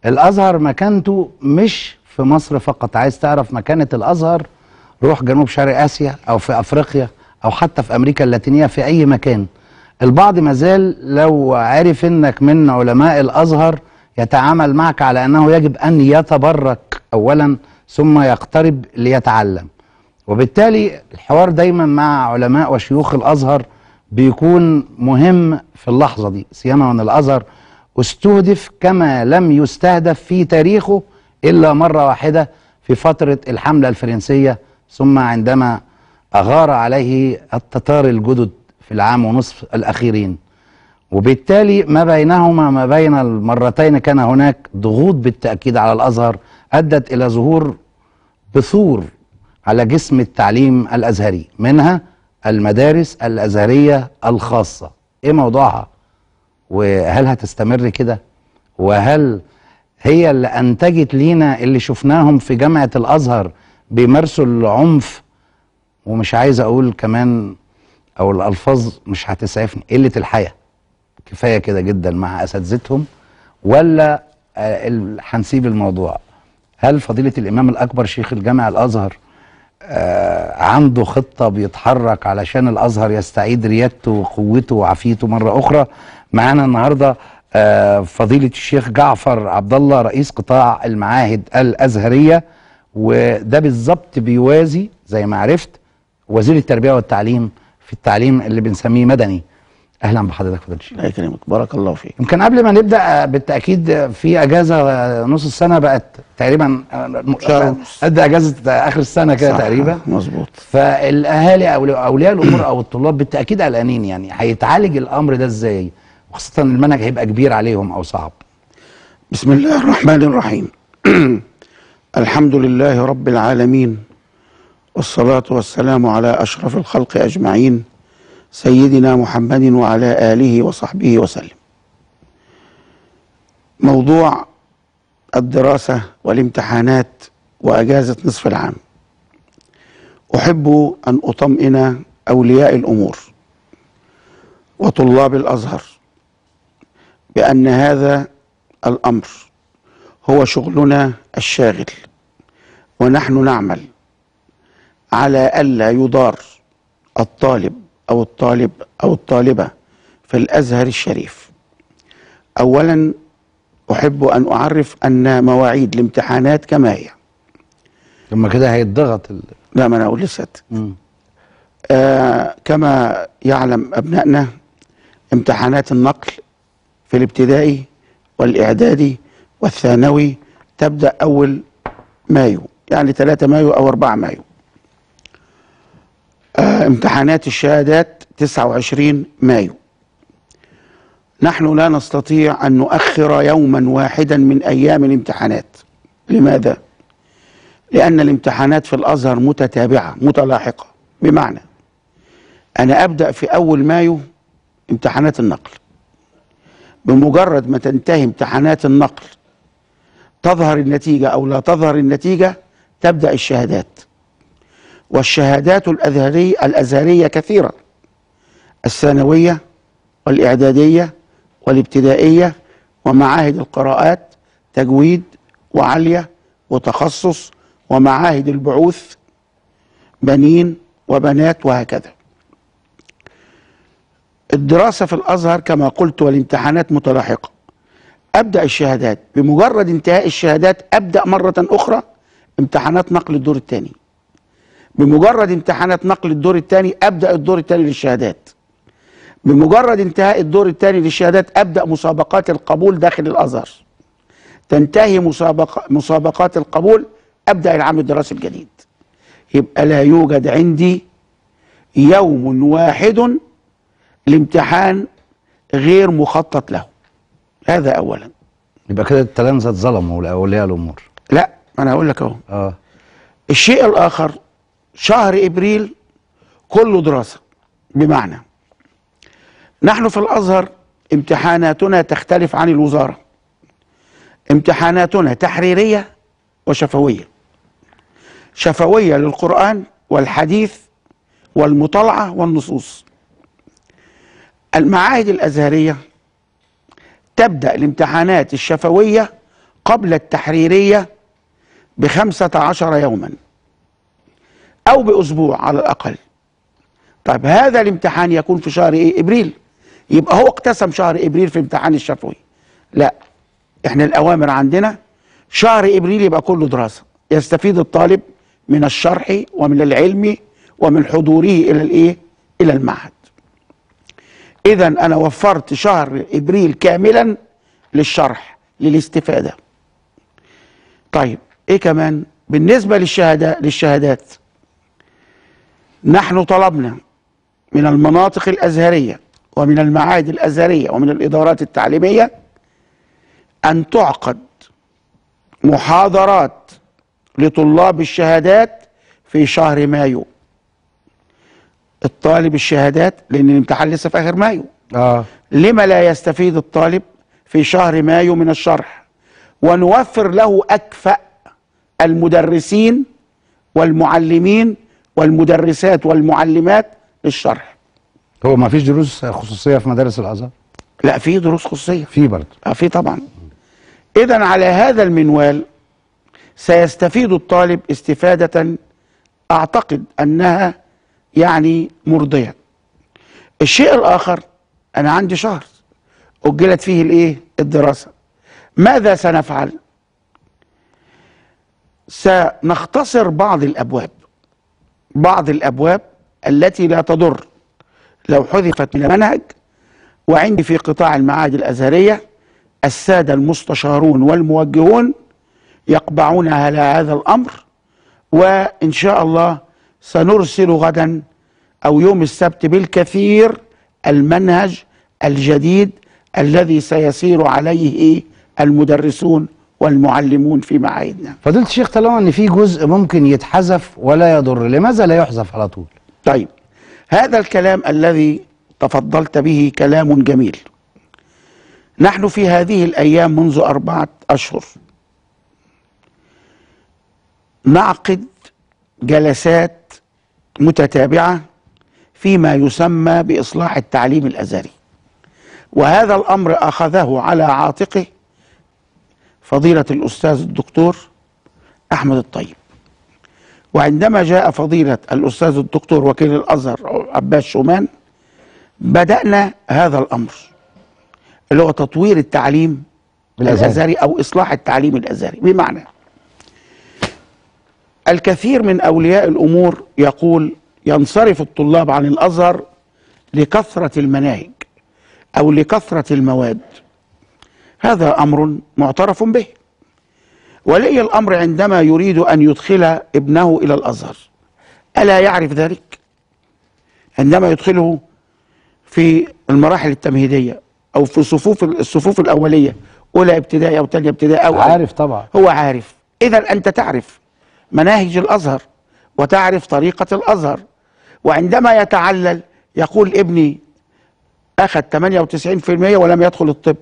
الازهر مكانته مش في مصر فقط عايز تعرف مكانه الازهر روح جنوب شرق اسيا او في افريقيا او حتى في امريكا اللاتينيه في اي مكان البعض مازال لو عرف انك من علماء الازهر يتعامل معك على انه يجب ان يتبرك اولا ثم يقترب ليتعلم وبالتالي الحوار دايما مع علماء وشيوخ الازهر بيكون مهم في اللحظه دي سيما وان الازهر استهدف كما لم يستهدف في تاريخه الا مره واحده في فتره الحمله الفرنسيه ثم عندما اغار عليه التتار الجدد في العام ونصف الاخيرين وبالتالي ما بينهما ما بين المرتين كان هناك ضغوط بالتاكيد على الازهر ادت الى ظهور بثور على جسم التعليم الازهري منها المدارس الازهريه الخاصه ايه موضوعها وهل هتستمر كده وهل هي اللي انتجت لينا اللي شفناهم في جامعه الازهر بيمارسوا العنف ومش عايز اقول كمان او الالفاظ مش هتسعفني قله الحياه كفايه كده جدا مع اساتذتهم ولا آه، ال- هنسيب الموضوع هل فضيله الامام الاكبر شيخ الجامع الازهر آه، عنده خطه بيتحرك علشان الازهر يستعيد ريادته وقوته وعافيته مره اخرى معانا النهارده آه، فضيله الشيخ جعفر عبد الله رئيس قطاع المعاهد الازهريه وده بالظبط بيوازي زي ما عرفت وزير التربيه والتعليم في التعليم اللي بنسميه مدني اهلا بحضرتك فضيله الشيخ الله يكرمك بارك الله فيك يمكن قبل ما نبدا آه، بالتاكيد في اجازه آه، نص السنه بقت تقريبا آه، شهر ونص. قد اجازه اخر السنه كده صح، تقريبا مظبوط فالاهالي او اولياء الامور او الطلاب بالتاكيد قلقانين يعني هيتعالج الامر ده ازاي وخاصه المنهج هيبقى كبير عليهم او صعب بسم الله الرحمن الرحيم الحمد لله رب العالمين والصلاة والسلام على أشرف الخلق أجمعين سيدنا محمد وعلى آله وصحبه وسلم موضوع الدراسة والامتحانات وأجازة نصف العام أحب أن أطمئن أولياء الأمور وطلاب الأزهر بأن هذا الأمر هو شغلنا الشاغل ونحن نعمل على ألا يضار الطالب أو الطالب أو الطالبة في الأزهر الشريف أولا أحب أن أعرف أن مواعيد الامتحانات كما هي ثم كده هيتضغط ال... لا ما أنا أقول لسه مم. آه كما يعلم أبنائنا امتحانات النقل في الابتدائي والإعدادي والثانوي تبدأ أول مايو يعني 3 مايو أو 4 مايو آه امتحانات الشهادات 29 مايو نحن لا نستطيع أن نؤخر يوما واحدا من أيام الامتحانات لماذا؟ لأن الامتحانات في الأزهر متتابعة متلاحقة بمعنى أنا أبدأ في أول مايو امتحانات النقل بمجرد ما تنتهي امتحانات النقل تظهر النتيجة أو لا تظهر النتيجة تبدأ الشهادات والشهادات الأزهرية الأزهرية كثيرة الثانوية والإعدادية والابتدائية ومعاهد القراءات تجويد وعلية وتخصص ومعاهد البعوث بنين وبنات وهكذا الدراسة في الأزهر كما قلت والامتحانات متلاحقة أبدأ الشهادات بمجرد انتهاء الشهادات أبدأ مرة أخرى امتحانات نقل الدور الثاني بمجرد امتحانات نقل الدور الثاني أبدأ الدور الثاني للشهادات بمجرد انتهاء الدور الثاني للشهادات أبدأ مسابقات القبول داخل الأزهر تنتهي مسابقة مسابقات القبول أبدأ العام الدراسي الجديد يبقى لا يوجد عندي يوم واحد الامتحان غير مخطط له هذا اولا يبقى كده التلامذه اتظلموا اولياء الامور لا انا هقول لك اهو اه الشيء الاخر شهر ابريل كله دراسه بمعنى نحن في الازهر امتحاناتنا تختلف عن الوزاره امتحاناتنا تحريريه وشفويه شفويه للقران والحديث والمطالعه والنصوص المعاهد الازهريه تبدا الامتحانات الشفويه قبل التحريرية بخمسة عشر يوما أو بأسبوع على الأقل طيب هذا الامتحان يكون في شهر إيه؟ إبريل يبقى هو اقتسم شهر إبريل في امتحان الشفوي لا احنا الأوامر عندنا شهر إبريل يبقى كله دراسة يستفيد الطالب من الشرح ومن العلم ومن حضوره إلى الإيه؟ إلى المعهد إذا أنا وفرت شهر إبريل كاملا للشرح للاستفادة طيب إيه كمان بالنسبة للشهادة للشهادات نحن طلبنا من المناطق الأزهرية ومن المعاهد الأزهرية ومن الإدارات التعليمية أن تعقد محاضرات لطلاب الشهادات في شهر مايو الطالب الشهادات لأن الامتحان لسه في آخر مايو اه لما لا يستفيد الطالب في شهر مايو من الشرح ونوفر له أكفأ المدرسين والمعلمين والمدرسات والمعلمات للشرح هو ما فيش دروس خصوصيه في مدارس الازهر لا في دروس خصوصية في برضه آه، في طبعا إذا على هذا المنوال سيستفيد الطالب استفادة أعتقد أنها يعني مرضية الشيء الآخر أنا عندي شهر أجلت فيه الإيه الدراسة ماذا سنفعل سنختصر بعض الأبواب بعض الأبواب التي لا تضر لو حذفت من المنهج وعندي في قطاع المعاهد الأزهرية السادة المستشارون والموجهون يقبعون على هذا الأمر وإن شاء الله سنرسل غدا أو يوم السبت بالكثير المنهج الجديد الذي سيسير عليه المدرسون والمعلمون في معاهدنا فضيله الشيخ طالما ان في جزء ممكن يتحذف ولا يضر لماذا لا يحذف على طول طيب هذا الكلام الذي تفضلت به كلام جميل نحن في هذه الأيام منذ أربعة أشهر نعقد جلسات متتابعة فيما يسمى بإصلاح التعليم الأزهري وهذا الأمر أخذه على عاتقه فضيلة الأستاذ الدكتور أحمد الطيب وعندما جاء فضيلة الأستاذ الدكتور وكيل الأزهر عباس شومان بدأنا هذا الأمر اللي هو تطوير التعليم الأزهري. الأزهري أو إصلاح التعليم الأزهري بمعنى الكثير من أولياء الأمور يقول ينصرف الطلاب عن الأزهر لكثرة المناهج أو لكثرة المواد هذا أمر معترف به ولي الأمر عندما يريد أن يدخل ابنه إلى الأزهر ألا يعرف ذلك عندما يدخله في المراحل التمهيدية أو في صفوف الصفوف الأولية أولى ابتدائي أو ثانية ابتدائي أو عارف طبعا هو عارف إذا أنت تعرف مناهج الأزهر وتعرف طريقة الأزهر وعندما يتعلل يقول ابني أخذ 98% ولم يدخل الطب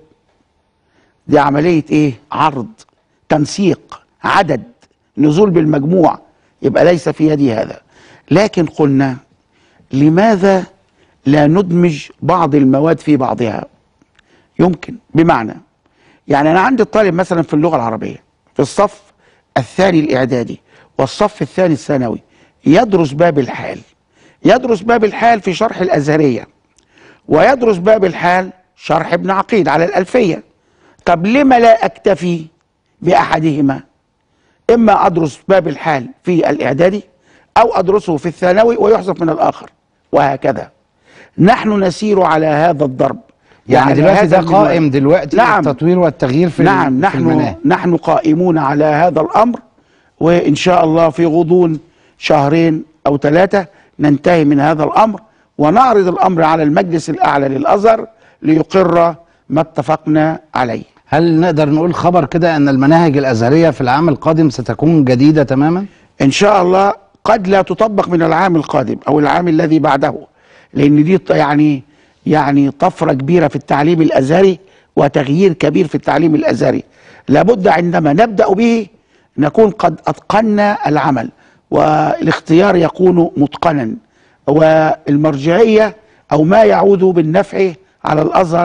دي عملية إيه؟ عرض تنسيق عدد نزول بالمجموع يبقى ليس في يدي هذا لكن قلنا لماذا لا ندمج بعض المواد في بعضها يمكن بمعنى يعني أنا عندي الطالب مثلا في اللغة العربية في الصف الثاني الإعدادي والصف الثاني الثانوي يدرس باب الحال يدرس باب الحال في شرح الأزهرية ويدرس باب الحال شرح ابن عقيل على الألفية طب لما لا أكتفي بأحدهما إما أدرس باب الحال في الإعدادي أو أدرسه في الثانوي ويحذف من الآخر وهكذا نحن نسير على هذا الضرب يعني وعلى دلوقتي هذا ده المنوال. قائم دلوقتي نعم. التطوير والتغيير في نعم في نحن المناهج نحن قائمون على هذا الامر وان شاء الله في غضون شهرين او ثلاثه ننتهي من هذا الامر ونعرض الامر على المجلس الاعلى للازهر ليقر ما اتفقنا عليه. هل نقدر نقول خبر كده ان المناهج الازهريه في العام القادم ستكون جديده تماما ان شاء الله قد لا تطبق من العام القادم او العام الذي بعده لان دي ط- يعني يعني طفره كبيره في التعليم الازهري وتغيير كبير في التعليم الازهري لابد عندما نبدا به نكون قد اتقنا العمل والاختيار يكون متقنا والمرجعيه او ما يعود بالنفع على الازهر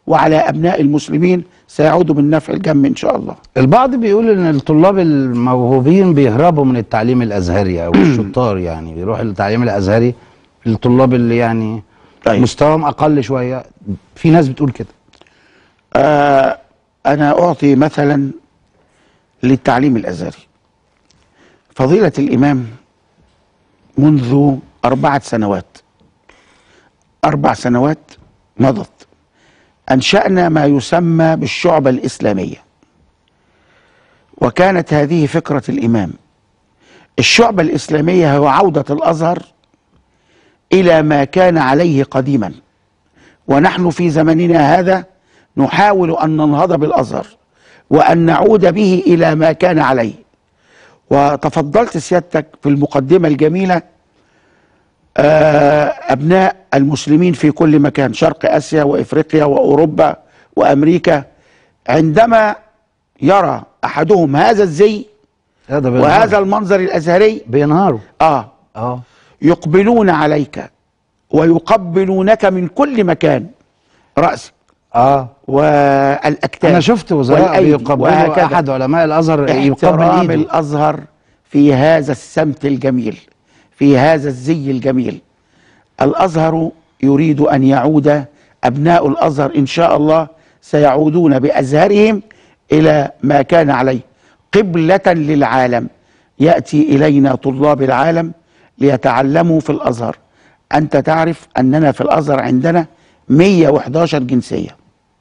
وعلى ابناء المسلمين سيعود بالنفع الجم ان شاء الله البعض بيقول ان الطلاب الموهوبين بيهربوا من التعليم الازهري او الشطار يعني بيروح التعليم الازهري الطلاب اللي يعني طيب. مستواهم اقل شويه في ناس بتقول كده آه أنا أعطي مثلا للتعليم الأزهري فضيلة الإمام منذ أربعة سنوات أربع سنوات مضت أنشأنا ما يسمى بالشعبة الإسلامية وكانت هذه فكرة الإمام الشعبة الإسلامية هو عودة الأزهر إلى ما كان عليه قديما ونحن في زمننا هذا نحاول أن ننهض بالأزهر وأن نعود به إلى ما كان عليه وتفضلت سيادتك في المقدمة الجميلة آه، أبناء المسلمين في كل مكان شرق آسيا وإفريقيا وأوروبا وأمريكا عندما يرى أحدهم هذا الزي هذا بينهاروا. وهذا المنظر الأزهري بينهاروا آه اه يقبلون عليك ويقبلونك من كل مكان رأسك اه والأكتاف انا شفت وزراء والأيدي بيقبلوا وهكذا. احد علماء الازهر يقبل احترام ايده الازهر في هذا السمت الجميل في هذا الزي الجميل الازهر يريد ان يعود ابناء الازهر ان شاء الله سيعودون بازهرهم الى ما كان عليه قبله للعالم ياتي الينا طلاب العالم ليتعلموا في الازهر انت تعرف اننا في الازهر عندنا 111 جنسيه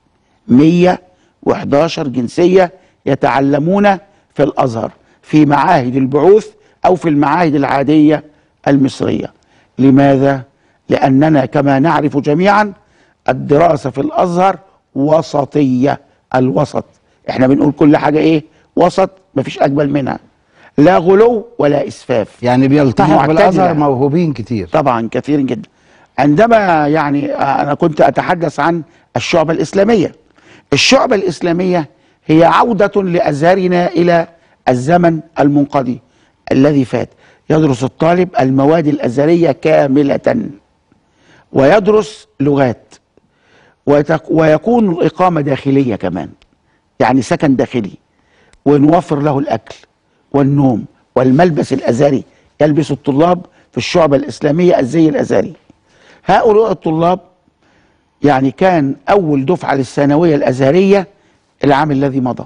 111 جنسية يتعلمون في الأزهر في معاهد البعوث أو في المعاهد العادية المصرية لماذا؟ لأننا كما نعرف جميعا الدراسة في الأزهر وسطية الوسط احنا بنقول كل حاجة ايه وسط مفيش أجمل منها لا غلو ولا إسفاف يعني بيلتحق معتدلة. بالازهر موهوبين كتير طبعا كثير جدا عندما يعني انا كنت اتحدث عن الشعبة الاسلامية الشعبة الاسلامية هي عودة لازهرنا الى الزمن المنقضي الذي فات يدرس الطالب المواد الازهرية كاملة ويدرس لغات وتك- ويكون الإقامة داخلية كمان يعني سكن داخلي ونوفر له الأكل والنوم والملبس الأزهري يلبس الطلاب في الشعبة الإسلامية الزي الأزهري هؤلاء الطلاب يعني كان أول دفعة للثانوية الأزهرية العام الذي مضى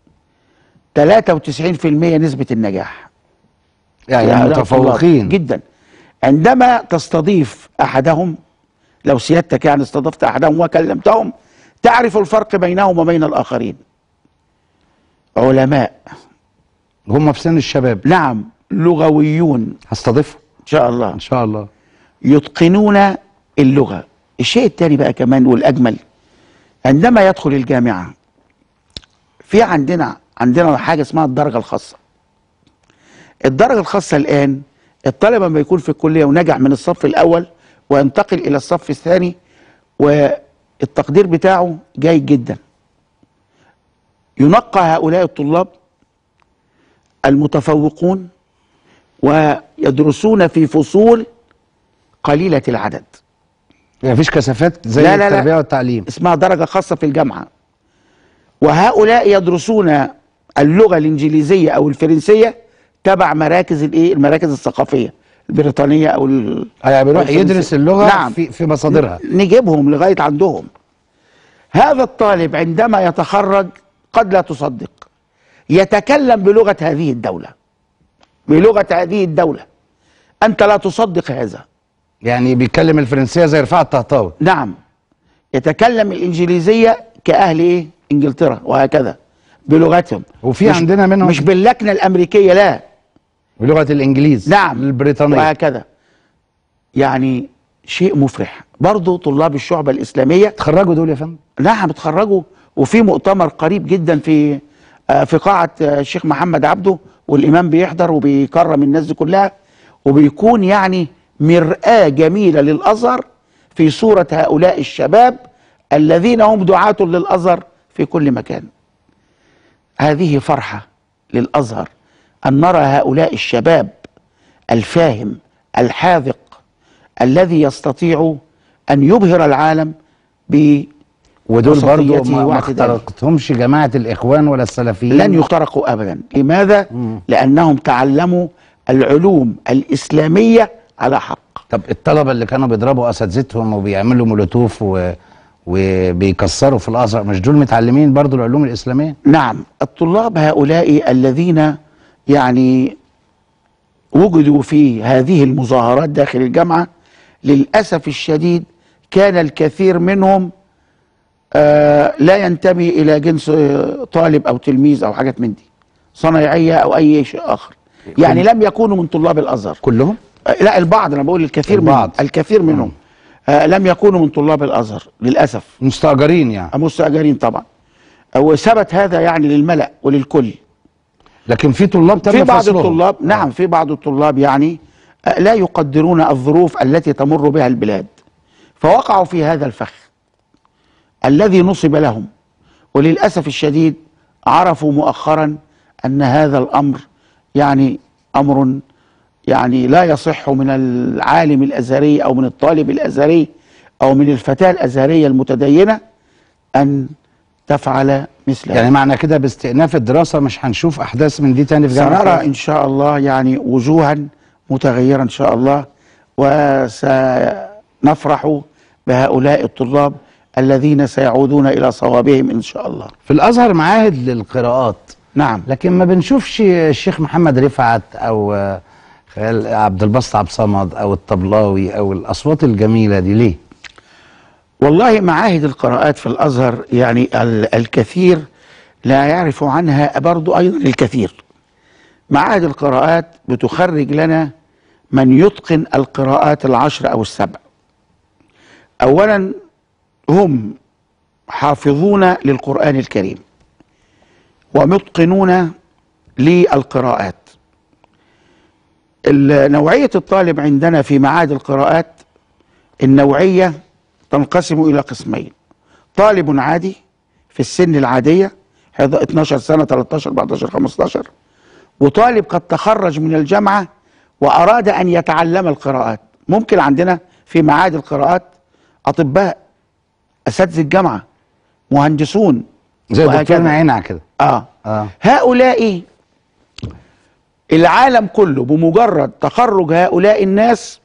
93% نسبة النجاح يعني هؤلاء متفوقين الطلاب جدا عندما تستضيف احدهم لو سيادتك يعني استضفت احدهم وكلمتهم تعرف الفرق بينهم وبين الاخرين علماء هم في سن الشباب نعم لغويون هستضيفهم ان شاء الله ان شاء الله يتقنون اللغه الشيء الثاني بقى كمان والاجمل عندما يدخل الجامعه في عندنا عندنا حاجه اسمها الدرجه الخاصه الدرجه الخاصه الان الطالب لما يكون في الكليه ونجح من الصف الاول وينتقل الى الصف الثاني والتقدير بتاعه جيد جدا ينقى هؤلاء الطلاب المتفوقون ويدرسون في فصول قليله العدد يعني مفيش كثافات زي لا، لا، لا. التربيه والتعليم اسمها درجة خاصة في الجامعة وهؤلاء يدرسون اللغة الإنجليزية أو الفرنسية تبع مراكز الإيه المراكز الثقافية البريطانية أو ال- يعني بيروح الفرنسية. يدرس اللغه نعم. في في مصادرها نجيبهم لغاية عندهم هذا الطالب عندما يتخرج قد لا تصدق يتكلم بلغة هذه الدولة بلغة هذه الدولة أنت لا تصدق هذا يعني بيتكلم الفرنسيه زي رفاعة الطهطاوي نعم يتكلم الإنجليزية كأهل إيه إنجلترا وهكذا بلغتهم وفي مش- عندنا منهم مش باللكنة الأمريكية لا بلغه الانجليز نعم البريطانيه وهكذا يعني شيء مفرح برضو طلاب الشعبة الإسلامية تخرجوا دول يا فندم نعم اتخرجوا وفي مؤتمر قريب جدا في آه، في قاعة آه، الشيخ محمد عبده والإمام بيحضر وبيكرم الناس دي كلها وبيكون يعني مرآة جميلة للأزهر في صورة هؤلاء الشباب الذين هم دعاة للأزهر في كل مكان هذه فرحة للأزهر أن نرى هؤلاء الشباب الفاهم الحاذق الذي يستطيع أن يبهر العالم ودول برضو وسطيته ما ما واعتداله. اخترقتهمش جماعه الاخوان ولا السلفيين لن يخترقوا ابدا لماذا لانهم تعلموا العلوم الاسلاميه على حق طب الطلبه اللي كانوا بيضربوا اساتذتهم وبيعملوا مولوتوف و... وبيكسروا في الازهر مش دول متعلمين برضو العلوم الاسلاميه نعم الطلاب هؤلاء الذين يعني وجدوا في هذه المظاهرات داخل الجامعه للاسف الشديد كان الكثير منهم آه لا ينتمي الى جنس آه، طالب او تلميذ او حاجات من دي صنايعيه او اي شيء اخر يعني لم يكونوا من طلاب الازهر كلهم آه، لا البعض انا بقول الكثير البعض. منهم الكثير منهم آه لم يكونوا من طلاب الازهر للاسف مستاجرين يعني مستاجرين طبعا وثبت هذا يعني للملأ وللكل لكن في طلاب تم في بعض فصلهم. الطلاب نعم في بعض الطلاب يعني آه، لا يقدرون الظروف التي تمر بها البلاد فوقعوا في هذا الفخ الذي نصب لهم وللأسف الشديد عرفوا مؤخرا أن هذا الأمر يعني أمر يعني لا يصح من العالم الأزهري أو من الطالب الأزهري أو من الفتاة الأزهرية المتدينة أن تفعل مثل هذا يعني معنى كده باستئناف الدراسه مش هنشوف احداث من دي تاني في جامعه سنرى ان شاء الله يعني وجوها متغيره ان شاء الله وسنفرح بهؤلاء الطلاب الذين سيعودون الى صوابهم ان شاء الله في الازهر معاهد للقراءات نعم لكن ما بنشوفش الشيخ محمد رفعت او آه، خال عبد الباسط عبد الصمد او الطبلاوي او الاصوات الجميله دي ليه؟ والله معاهد القراءات في الازهر يعني ال- الكثير لا يعرف عنها برضو ايضا الكثير معاهد القراءات بتخرج لنا من يتقن القراءات العشر او السبع اولا هم حافظون للقران الكريم ومتقنون للقراءات ال- نوعيه الطالب عندنا في معاهد القراءات النوعيه تنقسم الى قسمين طالب عادي في السن العاديه هذا 12 سنه 13 14 15 وطالب قد تخرج من الجامعه واراد ان يتعلم القراءات ممكن عندنا في معاهد القراءات اطباء اساتذه الجامعه مهندسون زي وهكذا. دكتور نعينع كده آه. اه هؤلاء العالم كله بمجرد تخرج هؤلاء الناس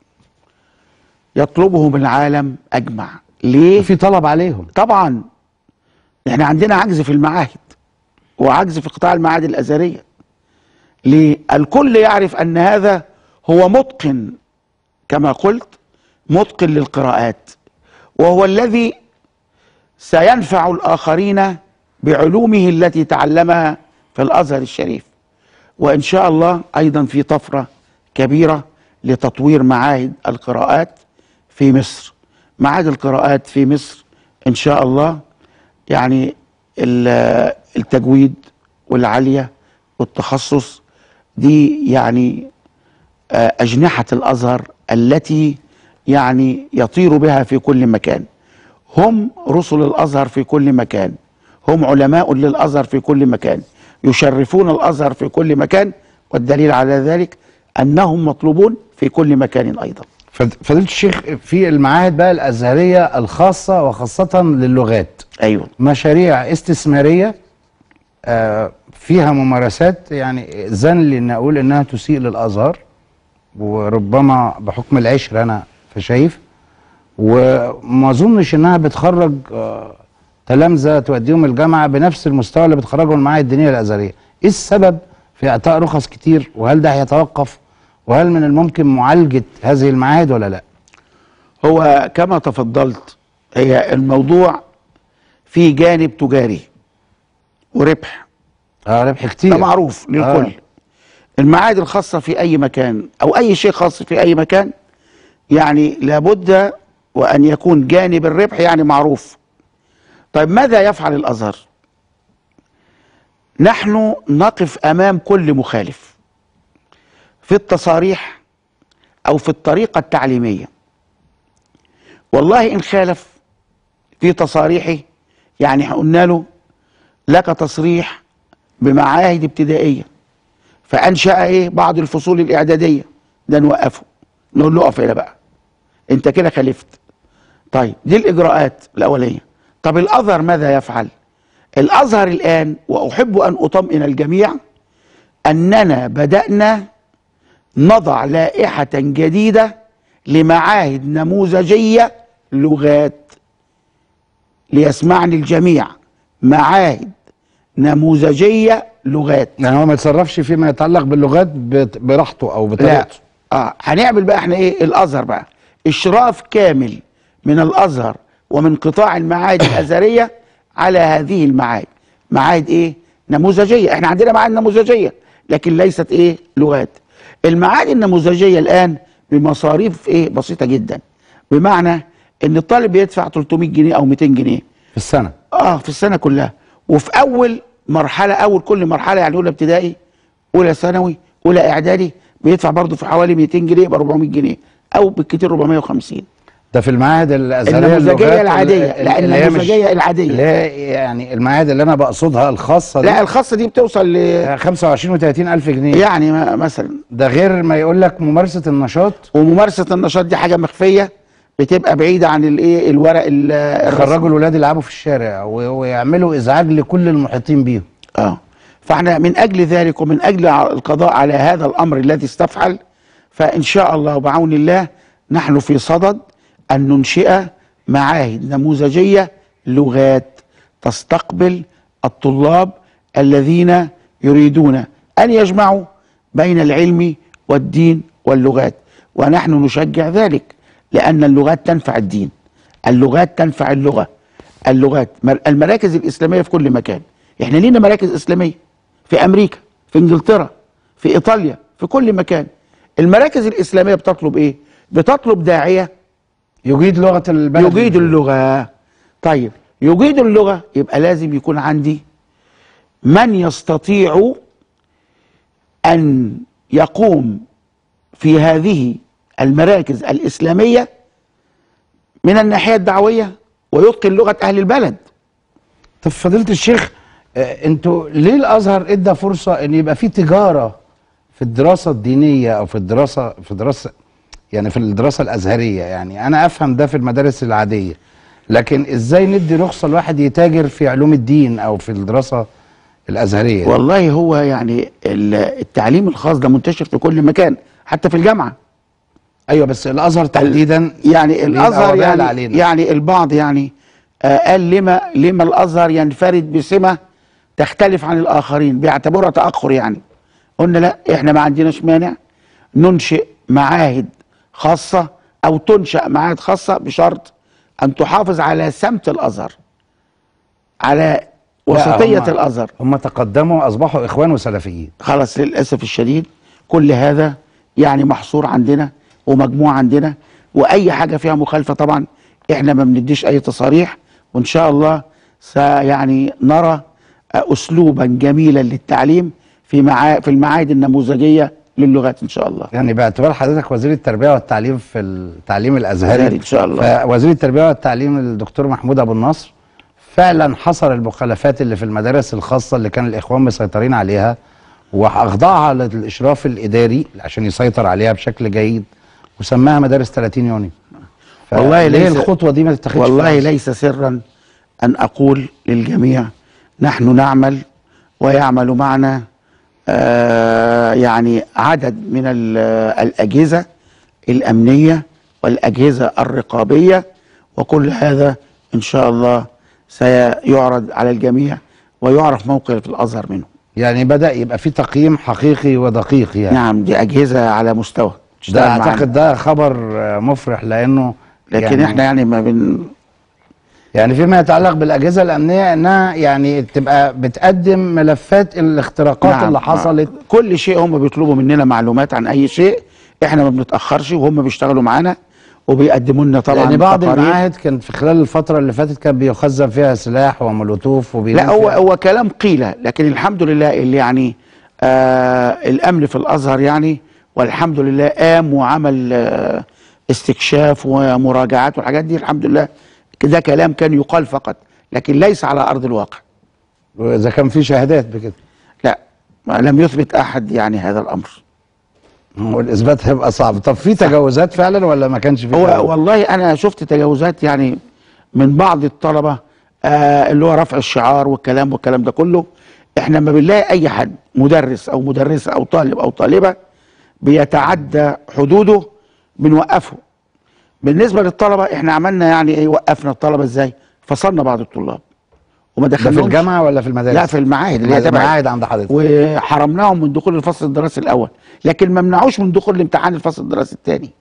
يطلبهم العالم اجمع ليه في طلب عليهم طبعا احنا عندنا عجز في المعاهد وعجز في قطاع المعاهد الازهريه ليه الكل يعرف ان هذا هو متقن كما قلت متقن للقراءات وهو الذي سينفع الاخرين بعلومه التي تعلمها في الازهر الشريف وان شاء الله ايضا في طفره كبيره لتطوير معاهد القراءات في مصر معاهد القراءات في مصر ان شاء الله يعني ال- التجويد والعاليه والتخصص دي يعني آه، اجنحه الازهر التي يعني يطير بها في كل مكان هم رسل الازهر في كل مكان هم علماء للازهر في كل مكان يشرفون الازهر في كل مكان والدليل على ذلك انهم مطلوبون في كل مكان ايضا فد- فضيله الشيخ في المعاهد بقى الازهريه الخاصه وخاصه للغات ايوه مشاريع استثماريه آه، فيها ممارسات يعني زن لي ان اقول انها تسيء للازهر وربما بحكم العشره انا فشايف وما اظنش انها بتخرج آه، تلامذه توديهم الجامعه بنفس المستوى اللي بتخرجهم المعاهد الدينيه الازهريه. ايه السبب في اعطاء رخص كتير وهل ده هيتوقف وهل من الممكن معالجه هذه المعاهد ولا لا؟ هو كما تفضلت هي الموضوع فيه جانب تجاري وربح اه ربح كتير ده معروف للكل آه. المعاهد الخاصة في أي مكان أو أي شيء خاص في أي مكان يعني لابد وأن يكون جانب الربح يعني معروف طيب ماذا يفعل الأزهر نحن نقف أمام كل مخالف في التصاريح أو في الطريقة التعليمية والله إن خالف في تصاريحه يعني قلنا له لك تصريح بمعاهد ابتدائيه فانشا ايه بعض الفصول الاعداديه ده نوقفه نقول له اقف هنا بقى انت كده خالفت طيب دي الاجراءات الاوليه طب الازهر ماذا يفعل الازهر الان واحب ان اطمئن الجميع اننا بدانا نضع لائحه جديده لمعاهد نموذجيه لغات ليسمعني الجميع معاهد نموذجيه لغات يعني هو ما يتصرفش فيما يتعلق باللغات بت- براحته او لا بطريقته اه هنعمل بقى احنا ايه الازهر بقى اشراف كامل من الازهر ومن قطاع المعاهد الازهريه على هذه المعاهد معاهد ايه نموذجيه احنا عندنا معاهد نموذجيه لكن ليست ايه لغات المعاهد النموذجيه الان بمصاريف ايه بسيطه جدا بمعنى ان الطالب بيدفع 300 جنيه او 200 جنيه في السنه اه في السنه كلها وفي اول مرحله اول كل مرحله يعني اولى ابتدائي اولى ثانوي اولى اعدادي بيدفع برضه في حوالي 200 جنيه يبقى 400 جنيه او بالكتير 450 ده في المعاهد الازهريه النموذجية اللغات العادية. ال- لا، اللي هي مش- النموذجية العادية. اللي هي يعني المعاهد اللي انا بقصدها الخاصه دي لا الخاصه دي بتوصل ل 25 و30 الف جنيه يعني ما- مثلا ده غير ما يقول لك ممارسه النشاط وممارسه النشاط دي حاجه مخفيه بتبقى بعيده عن الايه الورق ال- الرسمي. يخرجوا الولاد يلعبوا في الشارع و- ويعملوا ازعاج لكل المحيطين بيهم اه فاحنا من اجل ذلك ومن اجل ع- القضاء على هذا الامر الذي استفحل فان شاء الله وبعون الله نحن في صدد ان ننشئ معاهد نموذجيه لغات تستقبل الطلاب الذين يريدون ان يجمعوا بين العلم والدين واللغات ونحن نشجع ذلك لان اللغات تنفع الدين اللغات تنفع اللغه اللغات مر- المراكز الاسلاميه في كل مكان احنا لينا مراكز اسلاميه في امريكا في انجلترا في ايطاليا في كل مكان المراكز الاسلاميه بتطلب ايه بتطلب داعيه يجيد لغه البلد يجيد اللغه طيب يجيد اللغه يبقى لازم يكون عندي من يستطيع ان يقوم في هذه المراكز الاسلاميه من الناحيه الدعويه ويتقن لغه اهل البلد طب فضيله الشيخ آه، انتوا ليه الازهر ادى فرصه ان يبقى في تجاره في الدراسه الدينيه او في الدراسه في دراسه يعني في الدراسه الازهريه يعني انا افهم ده في المدارس العاديه لكن ازاي ندي رخصه الواحد يتاجر في علوم الدين او في الدراسه الازهريه دي؟ والله هو يعني ال- التعليم الخاص ده منتشر في كل مكان حتى في الجامعه ايوه بس الازهر تحديدا يعني ليه الازهر الأوبئة اللي يعني علينا. يعني البعض يعني آه قال لما لما الازهر ينفرد بسمه تختلف عن الاخرين بيعتبرها تاخر يعني قلنا لا احنا ما عندناش مانع ننشئ معاهد خاصه او تنشا معاهد خاصه بشرط ان تحافظ على سمت الازهر على وسطيه هم- الازهر هم تقدموا واصبحوا اخوان وسلفيين خلاص للاسف الشديد كل هذا يعني محصور عندنا ومجموع عندنا واي حاجه فيها مخالفه طبعا احنا ما بنديش اي تصاريح وان شاء الله سيعني نرى اسلوبا جميلا للتعليم في معا في المعاهد النموذجيه للغات ان شاء الله يعني باعتبار حضرتك وزير التربيه والتعليم في التعليم الازهري أزهري إن شاء الله. فوزير التربيه والتعليم الدكتور محمود ابو النصر فعلا حصر المخالفات اللي في المدارس الخاصه اللي كان الاخوان مسيطرين عليها واخضعها للاشراف الاداري عشان يسيطر عليها بشكل جيد وسماها مدارس 30 يونيو والله ليه ليس- الخطوه دي ما تتخذش والله في مصر؟ ليس سرا ان اقول للجميع نحن نعمل ويعمل معنا آه يعني عدد من ال- الاجهزه الامنيه والاجهزه الرقابيه وكل هذا ان شاء الله سيعرض على الجميع ويعرف موقف الازهر منه يعني بدا يبقى في تقييم حقيقي ودقيق يعني نعم دي اجهزه على مستوى ده تشتغل معانا. اعتقد ده خبر آه، مفرح لانه لكن يعني احنا يعني ما بن يعني فيما يتعلق بالاجهزه الامنيه انها يعني تبقى بتقدم ملفات الاختراقات نعم، اللي حصلت نعم. كل شيء هم بيطلبوا مننا معلومات عن اي شيء احنا ما بنتاخرش وهم بيشتغلوا معانا وبيقدموا لنا طبعا لان بعض تقارير. المعاهد كان في خلال الفتره اللي فاتت كان بيخزن فيها سلاح ومولوتوف وبينام لا هو فيها- هو كلام قيل لكن الحمد لله اللي يعني آه الامن في الازهر يعني والحمد لله قام وعمل آه استكشاف ومراجعات والحاجات دي الحمد لله ده كلام كان يقال فقط لكن ليس على ارض الواقع اذا كان في شهادات بكده لا ما لم يثبت احد يعني هذا الامر والاثبات هيبقى صعب طب في تجاوزات فعلا ولا ما كانش في هو تجاوز؟ والله انا شفت تجاوزات يعني من بعض الطلبه آه اللي هو رفع الشعار والكلام والكلام ده كله احنا لما بنلاقي اي حد مدرس او مدرسه او طالب او طالبه بيتعدى حدوده بنوقفه بالنسبه للطلبه احنا عملنا يعني ايه وقفنا الطلبه ازاي فصلنا بعض الطلاب وما ده في دخلناهمش الجامعه ولا في المدارس؟ لا في المعاهد اللي هي تبع المعاهد عند حضرتك وحرمناهم من دخول الفصل الدراسي الاول لكن ما منعوش من دخول الامتحان الفصل الدراسي الثاني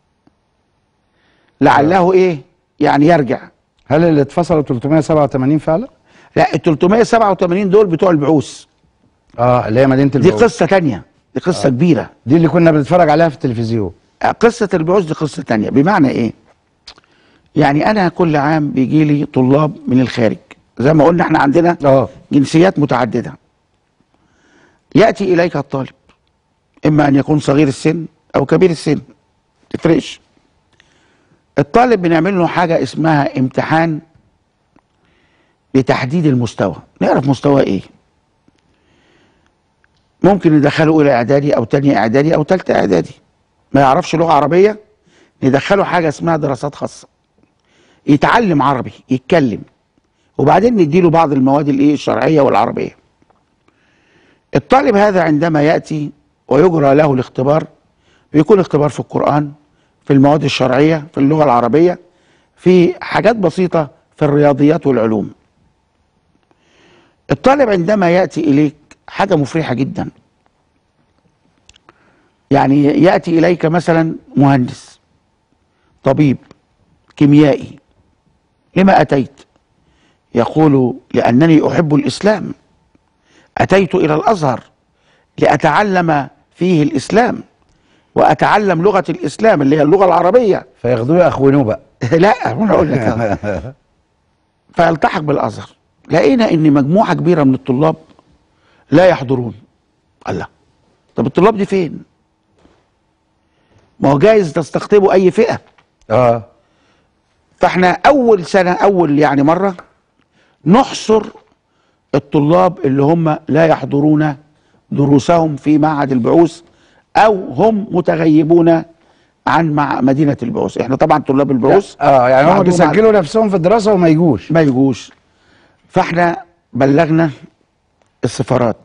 لعله ايه يعني يرجع هل اللي اتفصلوا 387 فعلا؟ لا ال 387 دول بتوع البعوث اه اللي هي مدينه دي البعوث قصه تانية دي قصه كبيره دي اللي كنا بنتفرج عليها في التلفزيون قصه البعوث دي قصه تانية بمعنى ايه يعني انا كل عام بيجي لي طلاب من الخارج زي ما قلنا احنا عندنا اه جنسيات متعدده ياتي اليك الطالب اما ان يكون صغير السن او كبير السن تفرقش الطالب بنعمل له حاجه اسمها امتحان لتحديد المستوى نعرف مستوى ايه ممكن ندخله الى اعدادي او تانية اعدادي او تالتة اعدادي ما يعرفش لغه عربيه ندخله حاجه اسمها دراسات خاصه يتعلم عربي يتكلم وبعدين نديله بعض المواد الايه الشرعيه والعربيه الطالب هذا عندما ياتي ويجرى له الاختبار بيكون اختبار في القران في المواد الشرعيه في اللغه العربيه في حاجات بسيطه في الرياضيات والعلوم الطالب عندما ياتي اليك حاجه مفرحه جدا يعني ياتي اليك مثلا مهندس طبيب كيميائي لما اتيت يقول لانني احب الاسلام اتيت الى الازهر لاتعلم فيه الاسلام واتعلم لغه الاسلام اللي هي اللغه العربيه فياخدوه ياخونوه بقى لا انا اقول لك أهو. فيلتحق بالازهر لقينا ان مجموعه كبيره من الطلاب لا يحضرون الله طب الطلاب دي فين ما هو جايز تستقطبوا اي فئه اه فاحنا اول سنه اول يعني مره نحصر الطلاب اللي هم لا يحضرون دروسهم في معهد البعوث او هم متغيبون عن مع مدينه البعوث احنا طبعا طلاب البعوث اه يعني هم معدوم بيسجلوا نفسهم في الدراسه وما يجوش ما يجوش فاحنا بلغنا السفارات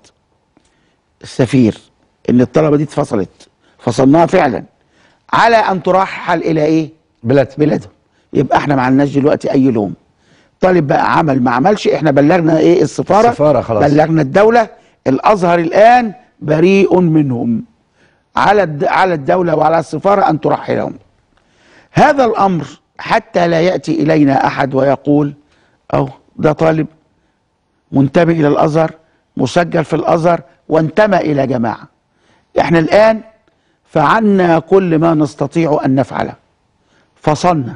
السفير ان الطلبه دي اتفصلت فصلناها فعلا على ان ترحل الى ايه بلاد بلادهم يبقى احنا ما عندناش دلوقتي اي لوم طالب بقى عمل ما عملش احنا بلغنا ايه السفاره السفارة خلاص. بلغنا الدوله الازهر الان بريء منهم على الد... على الدوله وعلى السفاره ان ترحلهم هذا الامر حتى لا ياتي الينا احد ويقول او ده طالب منتمي الى الازهر مسجل في الازهر وانتمى الى جماعه احنا الان فعلنا كل ما نستطيع ان نفعله فصلنا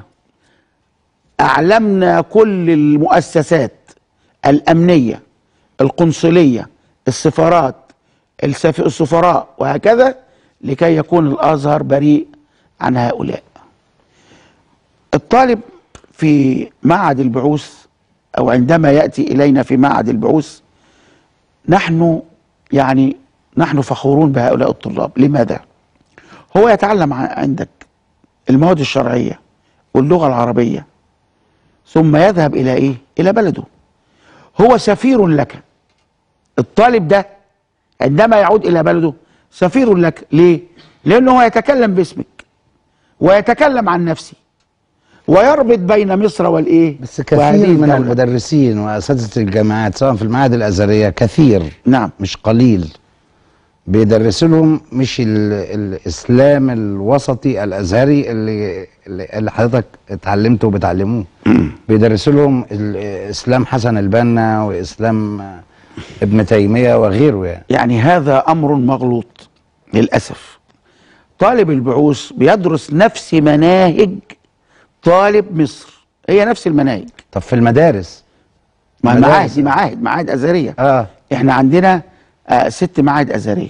اعلمنا كل المؤسسات الامنيه القنصليه السفارات السف... السفراء وهكذا لكي يكون الازهر بريء عن هؤلاء الطالب في معهد البعوث او عندما ياتي الينا في معهد البعوث نحن يعني نحن فخورون بهؤلاء الطلاب لماذا هو يتعلم ع- عندك المواد الشرعيه واللغه العربيه ثم يذهب الى ايه الى بلده هو سفير لك الطالب ده عندما يعود الى بلده سفير لك ليه لانه هو يتكلم باسمك ويتكلم عن نفسه ويربط بين مصر والايه بس كثير وهذه من الدولة. المدرسين واساتذه الجامعات سواء في المعاهد الازهريه كثير نعم مش قليل بيدرسوا لهم مش ال- الاسلام الوسطي الازهري اللي اللي اللي حضرتك اتعلمته وبتعلموه بيدرسوا لهم ال- اسلام حسن البنا واسلام ابن تيميه وغيره يعني يعني هذا امر مغلوط للاسف طالب البعوث بيدرس نفس مناهج طالب مصر هي نفس المناهج طب في المدارس ما مدارس. معاهد دي معاهد معاهد ازهريه اه احنا عندنا آه ست معاهد ازهريه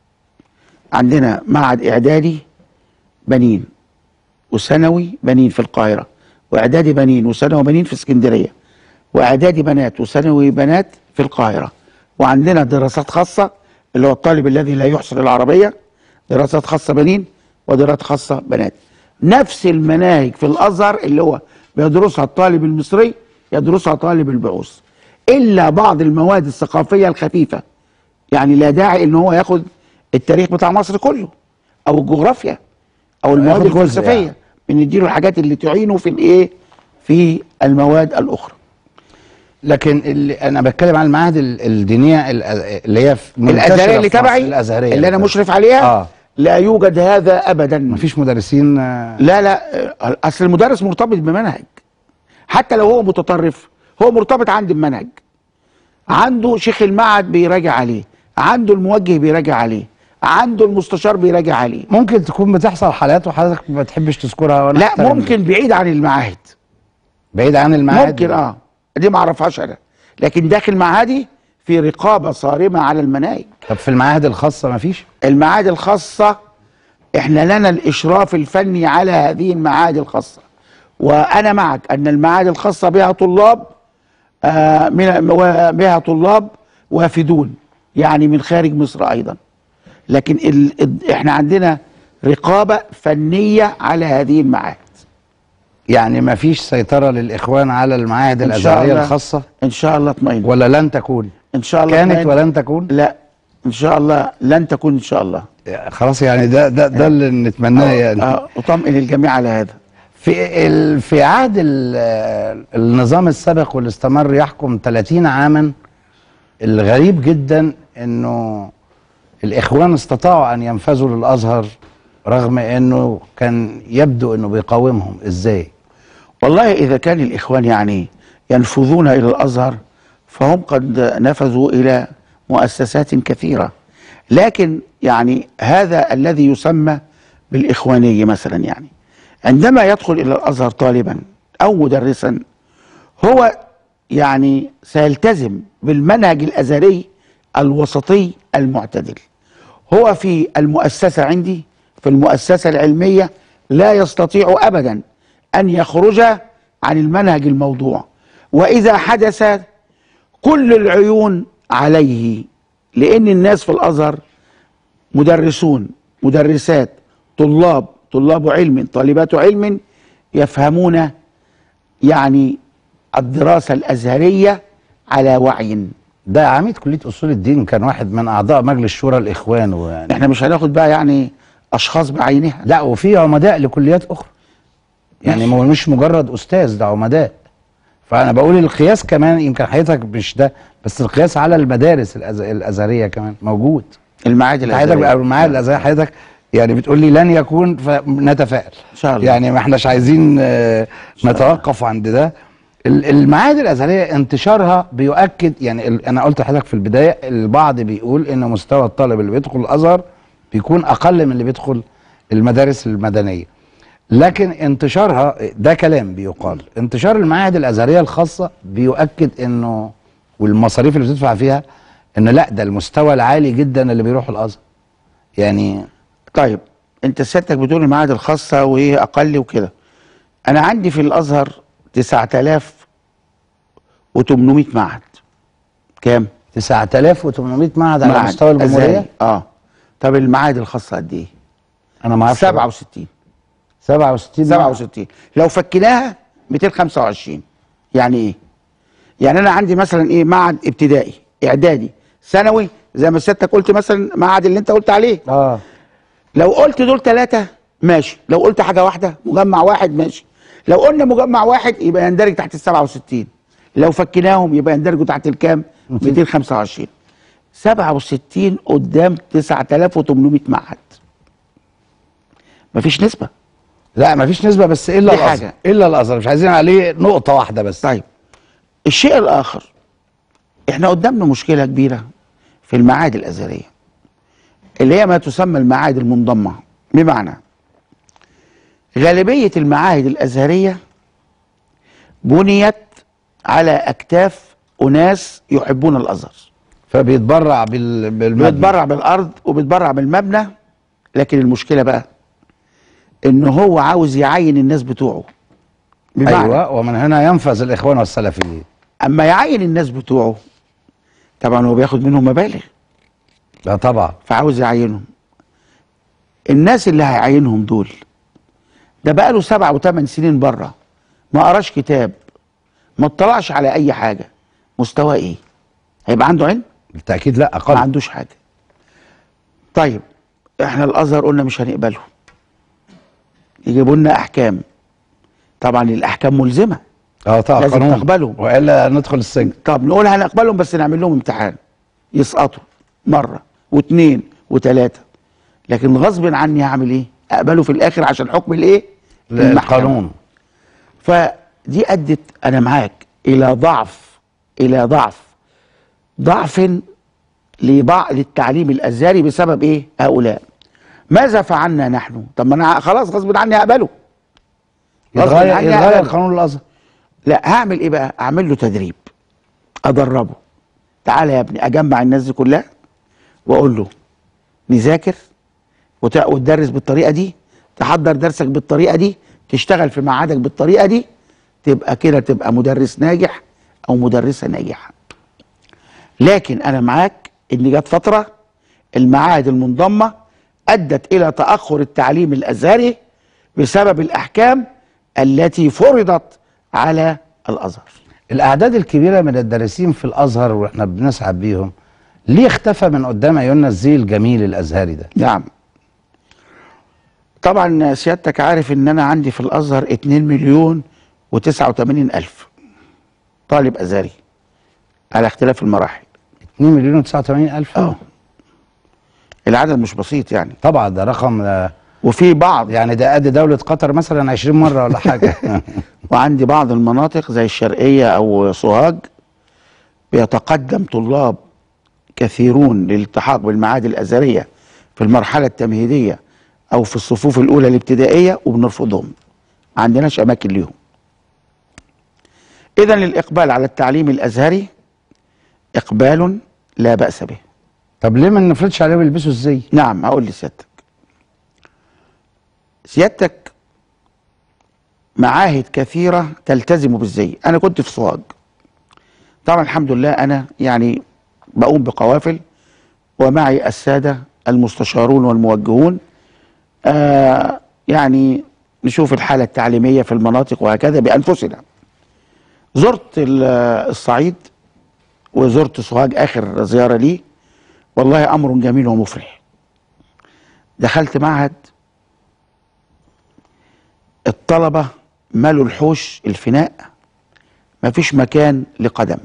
عندنا معهد اعدادي بنين وثانوي بنين في القاهره واعدادي بنين وثانوي بنين في اسكندريه واعدادي بنات وثانوي بنات في القاهره وعندنا دراسات خاصه اللي هو الطالب الذي لا يحصل العربيه دراسات خاصه بنين ودراسات خاصه بنات نفس المناهج في الازهر اللي هو بيدرسها الطالب المصري يدرسها طالب البعوث الا بعض المواد الثقافيه الخفيفه يعني لا داعي ان هو ياخد التاريخ بتاع مصر كله او الجغرافيا او المواد ياخد جزء الفلسفيه يعني. بنديله الحاجات اللي تعينه في الايه في المواد الاخرى لكن اللي انا بتكلم عن المعاهد ال- الدينيه ال- اللي هي في منتشرة الازهريه اللي في مصر، تبعي الازهريه اللي انا تبعي. مشرف عليها اه لا يوجد هذا ابدا مفيش مدرسين آه، لا لا آه، اصل المدرس مرتبط بمنهج حتى لو هو متطرف هو مرتبط عندي بمنهج عنده شيخ المعهد بيراجع عليه عنده الموجه بيراجع عليه عنده المستشار بيراجع عليه ممكن تكون بتحصل حالات وحضرتك ما بتحبش تذكرها وانا لا أحترم ممكن بعيد عن المعاهد بعيد عن المعاهد ممكن اه دي ما اعرفهاش انا لكن داخل معهدي في رقابه صارمه على المناهج طب في المعاهد الخاصه مفيش المعاهد الخاصة احنا لنا الاشراف الفني على هذه المعاهد الخاصة وانا معك ان المعاهد الخاصة بها طلاب آه من و- بها طلاب وافدون يعني من خارج مصر ايضا لكن ال ال احنا عندنا رقابة فنية على هذه المعاهد يعني مفيش سيطره للاخوان على المعاهد إن شاء الازهريه الله. الخاصه ان شاء الله اطمئن ولا لن تكون ان شاء الله كانت اطمئن. ولن تكون لا ان شاء الله لن تكون ان شاء الله خلاص يعني ده ده ده اللي نتمناه يعني آه، اطمئن الجميع على هذا في ال... في عهد ال... النظام السابق واللي استمر يحكم 30 عاما الغريب جدا انه الاخوان استطاعوا ان ينفذوا للازهر رغم انه كان يبدو انه بيقاومهم ازاي والله إذا كان الإخوان يعني ينفذون إلى الأزهر فهم قد نفذوا إلى مؤسسات كثيرة لكن يعني هذا الذي يسمى بالإخواني مثلا يعني عندما يدخل إلى الأزهر طالبا أو مدرسا هو يعني سيلتزم بالمنهج الأزهري الوسطي المعتدل هو في المؤسسة عندي في المؤسسة العلمية لا يستطيع أبدا أن يخرج عن المنهج الموضوع وإذا حدث كل العيون عليه لأن الناس في الأزهر مدرسون مدرسات طلاب طلاب علم طالبات علم يفهمون يعني الدراسة الأزهرية على وعي ده عميد كليه اصول الدين كان واحد من اعضاء مجلس شورى الاخوان ويعني احنا مش هناخد بقى يعني أشخاص بعينها لا وفي عمداء لكليات اخرى يعني ماشي. مو- مش مجرد استاذ ده عمداء فانا بقول القياس كمان يمكن حضرتك مش ده بس القياس على المدارس الأز... الازهريه كمان موجود المعاهد حضرتك الأزهرية بقى المعاهد الازهريه حضرتك يعني بتقول لي لن يكون فنتفائل إن شاء الله. يعني ما احناش عايزين آه، شاء الله. نتوقف عند ده ال- المعاهد الازهريه انتشارها بيؤكد يعني ال- انا قلت لحضرتك في البدايه البعض بيقول ان مستوى الطالب اللي بيدخل الازهر بيكون اقل من اللي بيدخل المدارس المدنيه لكن انتشارها ده كلام بيقال انتشار المعاهد الازهريه الخاصه بيؤكد انه والمصاريف اللي بتدفع فيها ان لا ده المستوى العالي جدا اللي بيروح الازهر يعني طيب انت سيادتك بتقول المعاهد الخاصة وهي أقل وكده أنا عندي في الأزهر 9800 معهد كام؟ 9800 معهد على معهد مستوى الجمهوريه أزهري. اه طب المعاهد الخاصة قد إيه؟ انا ما اعرفش 67 67 67 لو فكناها 225 يعني ايه؟ يعني انا عندي مثلا ايه معهد ابتدائي اعدادي ثانوي زي ما سيادتك قلت مثلا معهد اللي انت قلت عليه اه لو قلت دول ثلاثة ماشي لو قلت حاجة واحدة مجمع واحد ماشي لو قلنا مجمع واحد يبقى يندرج تحت ال 67 لو فكناهم يبقى يندرجوا تحت الكام 225 67 قدام 9800 معهد مفيش نسبة لا ما فيش نسبه بس الا دي الازهر حاجة. الا الازهر مش عايزين عليه نقطه واحده بس طيب الشيء الآخر احنا قدامنا مشكلة كبيرة في المعاهد الأزهرية اللي هي ما تسمى المعاهد المنضمة بمعنى غالبية المعاهد الأزهرية بنيت على أكتاف أناس يحبون الأزهر فبيتبرع بال بالمبنى. بيتبرع بالأرض وبيتبرع بالمبنى لكن المشكلة بقى إن هو عاوز يعين الناس بتوعه بمعنى ايوه ومن هنا ينفذ الاخوان والسلفيين اما يعين الناس بتوعه طبعا هو بياخد منهم مبالغ لا طبعا فعاوز يعينهم الناس اللي هيعينهم دول ده بقى له سبع وثمان سنين بره ما قراش كتاب ما اطلعش على اي حاجه مستوى ايه هيبقى عنده علم بالتاكيد لا ما اقل عندوش حاجه طيب احنا الازهر قلنا مش هنقبله يجيبوا لنا احكام طبعا الاحكام ملزمه اه طبعا لازم قانون تقبلهم. والا ندخل السجن طب نقول هنقبلهم بس نعمل لهم امتحان يسقطوا مره واثنين وثلاثه لكن غصب عني هعمل ايه اقبله في الاخر عشان حكم الايه المحكمة. القانون فدي ادت انا معاك الى ضعف الى ضعف ضعف لبعض للتعليم الازهري بسبب ايه هؤلاء ماذا فعلنا نحن طب ما انا خلاص غصب عني هقبله غصب يتغير عني يتغير هقبله. قانون الازهر لا هعمل ايه بقى اعمل له تدريب ادربه تعالى يا ابني اجمع الناس دي كلها واقول له نذاكر وت- وتدرس بالطريقه دي تحضر درسك بالطريقه دي تشتغل في معادك بالطريقه دي تبقى كده تبقى مدرس ناجح او مدرسه ناجحه لكن انا معاك ان جت فتره المعاهد المنضمه ادت الى تاخر التعليم الازهري بسبب الاحكام التي فرضت على الازهر الاعداد الكبيره من الدارسين في الازهر واحنا بنسعد بيهم ليه اختفى من قدام عيوننا الزي الجميل الازهري ده نعم طبعا سيادتك عارف ان انا عندي في الازهر 2 مليون و89 الف طالب ازهري على اختلاف المراحل 2 مليون و89 الف اه العدد مش بسيط يعني طبعا ده رقم آه، وفي بعض يعني ده قد دوله قطر مثلا 20 مره ولا حاجه وعندي بعض المناطق زي الشرقية أو سوهاج بيتقدم طلاب كثيرون للالتحاق بالمعاهد الأزهرية في المرحلة التمهيدية أو في الصفوف الأولى الابتدائية وبنرفضهم ما عندناش أماكن ليهم إذا الإقبال على التعليم الأزهري إقبال لا بأس به طب ليه ما نفرضش عليهم يلبسوا الزي نعم هقول لسيادتك سيادتك معاهد كثيرة تلتزم بالزي أنا كنت في سوهاج طبعا الحمد لله أنا يعني بقوم بقوافل ومعي السادة المستشارون والموجهون آه يعني نشوف الحالة التعليمية في المناطق وهكذا بأنفسنا زرت ال- الصعيد وزرت سوهاج آخر زيارة لي والله أمر جميل ومفرح دخلت معهد الطلبة مالوا الحوش الفناء مفيش مكان لقدم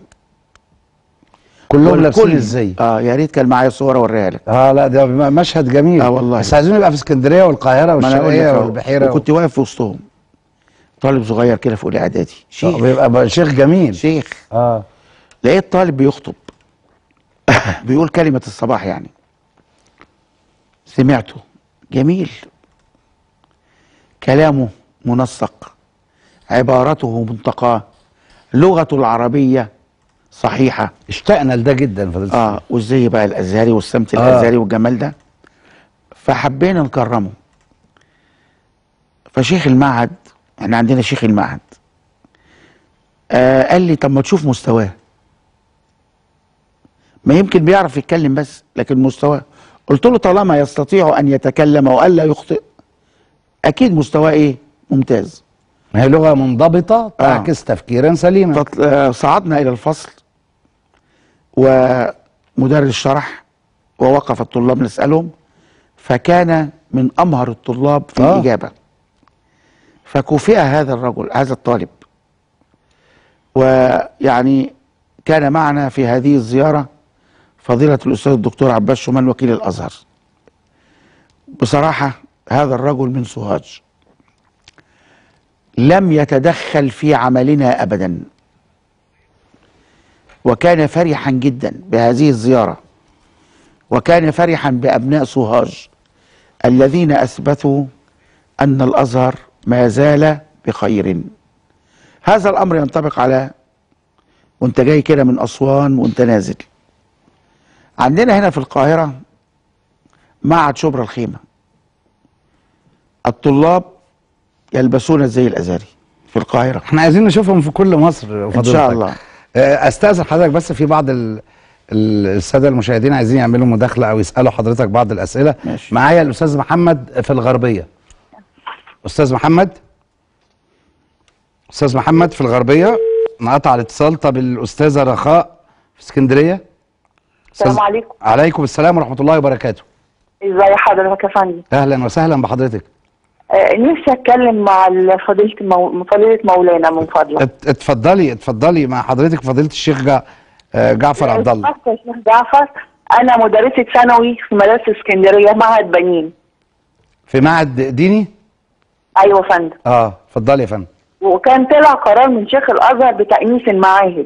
كلهم لابسين والكل- الزي اه يا ريت كان معايا صور اوريها لك اه لا ده م- مشهد جميل آه والله. بس عايزين نبقى في اسكندريه والقاهره ما أنا أقول لك والشرقيه أهو. والبحيره وكنت واقف في وسطهم طالب صغير كده في اولى اعدادي شيخ شيخ بيبقى بقى شيخ جميل شيخ اه لقيت طالب بيخطب بيقول كلمة الصباح يعني سمعته جميل كلامه منسق عبارته منتقاه لغته العربية صحيحة اشتقنا لده جدا فضلت اه والزي بقى الازهري والسمت آه. الازهري والجمال ده فحبينا نكرمه فشيخ المعهد احنا عندنا شيخ المعهد آه قال لي طب ما تشوف مستواه ما يمكن بيعرف يتكلم بس لكن مستواه قلت له طالما يستطيع ان يتكلم والا يخطئ اكيد مستواه ايه ممتاز ما هي لغه منضبطه تعكس تفكيرا سليما فط- آه، صعدنا الى الفصل ومدرس شرح ووقف الطلاب نسالهم فكان من امهر الطلاب في آه. الاجابه فكافئ هذا الرجل هذا الطالب ويعني كان معنا في هذه الزياره فضيله الاستاذ الدكتور عباس شومان وكيل الازهر بصراحه هذا الرجل من سوهاج لم يتدخل في عملنا ابدا وكان فرحا جدا بهذه الزياره وكان فرحا بابناء سوهاج الذين اثبتوا ان الازهر ما زال بخير هذا الامر ينطبق على وانت جاي كده من اسوان وانت نازل عندنا هنا في القاهره معهد شبرا الخيمه الطلاب يلبسون الزي الازهري في القاهره احنا عايزين نشوفهم في كل مصر ان فضيلتك. شاء الله آه، استاذن حضرتك بس في بعض ال... ال- الساده المشاهدين عايزين يعملوا مداخله او يسالوا حضرتك بعض الاسئله ماشي. معايا الاستاذ محمد في الغربيه استاذ محمد استاذ محمد في الغربيه انقطع الاتصال طب الاستاذه رخاء في اسكندريه السلام أستاذ- عليكم عليكم السلام ورحمه الله وبركاته ازي حضرتك يا فندم اهلا وسهلا بحضرتك آه، نفسي اتكلم مع ال- فضيله مو... فضيله مولانا من فضلك ات- اتفضلي اتفضلي مع حضرتك فضيله الشيخ جع... آه، جعفر عبد الله سمحت يا شيخ جعفر انا مدرسه ثانوي في مدرسه اسكندريه معهد بنين في معهد ديني ايوه يا فندم اه اتفضلي يا فندم وكان طلع قرار من شيخ الازهر بتأنيس المعاهد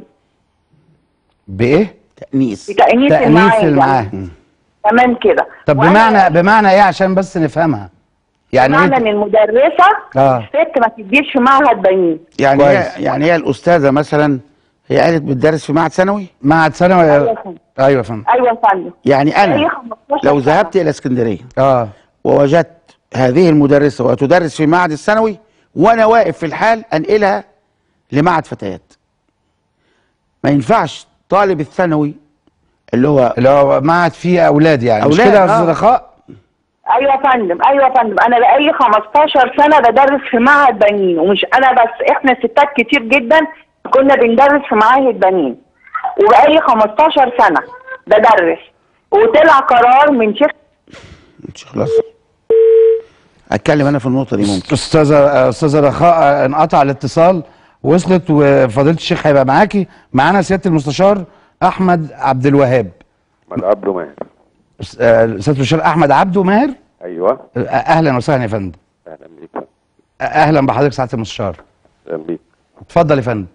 بايه تأنيس بتأنيس تأنيث المعاهد المعاهد تمام كده طب وأنا- بمعنى بمعنى ايه عشان بس نفهمها يعني بمعنى ان إيه؟ المدرسه آه. الست ما تديش في معهد بنين يعني هي كويس. يعني هي الاستاذه مثلا هي قالت بتدرس في معهد ثانوي معهد ثانوي ايوه يا فندم ايوه يا فندم ايوه يا فندم يعني أي انا 15 لو سنة. ذهبت الى اسكندريه اه ووجدت هذه المدرسه وتدرس في معهد الثانوي وانا واقف في الحال انقلها لمعهد فتيات ما ينفعش طالب الثانوي اللي هو اللي هو معهد فيه اولاد يعني مش أولاد، كده يا آه. استاذ رخاء ايوه يا فندم ايوه يا فندم انا بقالي 15 سنه بدرس في معهد بنين ومش انا بس احنا ستات كتير جدا كنا بندرس في معاهد بنين وبقالي 15 سنه بدرس وطلع قرار من شيخ مش خلاص اتكلم انا في النقطه دي ممكن استاذه استاذه رخاء آه، انقطع الاتصال وصلت وفضيله الشيخ هيبقى معاكي معانا سياده المستشار احمد عبد الوهاب من عبده ماهر أس- آه، سياده المستشار احمد عبده ماهر ايوه آه، اهلا وسهلا يا فندم اهلا بيك آه، اهلا بحضرتك سعاده المستشار اهلا بيك اتفضل يا فندم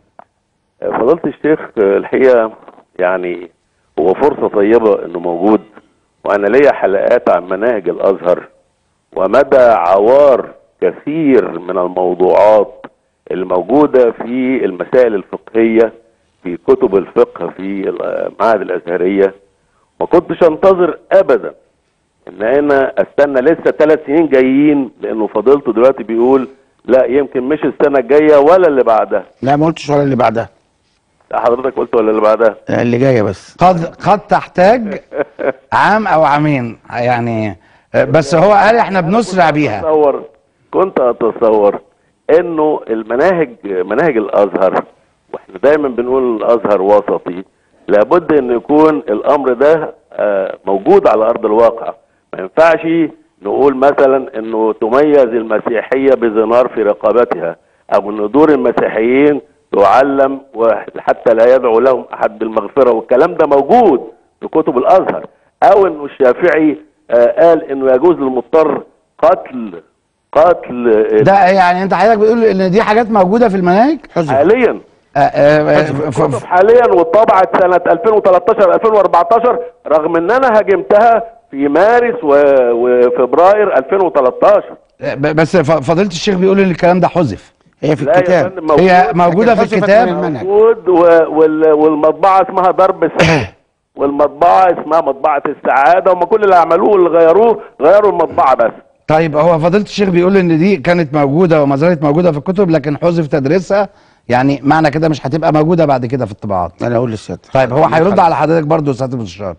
فضيله الشيخ الحقيقه يعني هو فرصه طيبه انه موجود وانا ليا حلقات عن مناهج الازهر ومدى عوار كثير من الموضوعات الموجوده في المسائل الفقهيه في كتب الفقه في المعاهد الازهريه ما كنتش انتظر ابدا ان انا استنى لسه ثلاث سنين جايين لانه فضيلته دلوقتي بيقول لا يمكن مش السنه الجايه ولا اللي بعدها لا ما قلتش ولا اللي بعدها لا حضرتك قلت ولا اللي بعدها اللي جايه بس قد قد تحتاج عام او عامين يعني آه، بس هو قال احنا بنسرع بيها اتصور كنت اتصور انه المناهج مناهج الازهر واحنا دايما بنقول الازهر وسطي لابد ان يكون الامر ده آه، موجود على ارض الواقع ما ينفعش نقول مثلا انه تميز المسيحيه بزنار في رقبتها او ان دور المسيحيين تعلم وحتى لا يدعو لهم احد بالمغفره والكلام ده موجود في كتب الازهر او انه الشافعي آه، قال انه يجوز للمضطر قتل قتل ده يعني انت حضرتك بتقول ان دي حاجات موجوده في المناج حزن حاليا آه، آه، آه، ف- كتب ف- حاليا واتطبعت سنه 2013 2014 رغم ان انا هاجمتها في مارس و- وفبراير 2013 ب- بس ف- فضيله الشيخ بيقول ان الكلام ده حذف هي في لا يا الكتاب فندم موجود هي موجوده لكن في حذفت الكتاب من المنهج. موجود و- وال- والمطبعه اسمها ضرب السعادة والمطبعه اسمها مطبعه السعاده هم كل اللي عملوه اللي غيروه غيروا المطبعه بس طيب هو فضيله الشيخ بيقول ان دي كانت موجوده وما زالت موجوده في الكتب لكن حذف تدريسها يعني معنى كده مش هتبقى موجوده بعد كده في الطباعات انا اقول للسيادة طيب هو هيرد على حضرتك برضه سياده المستشار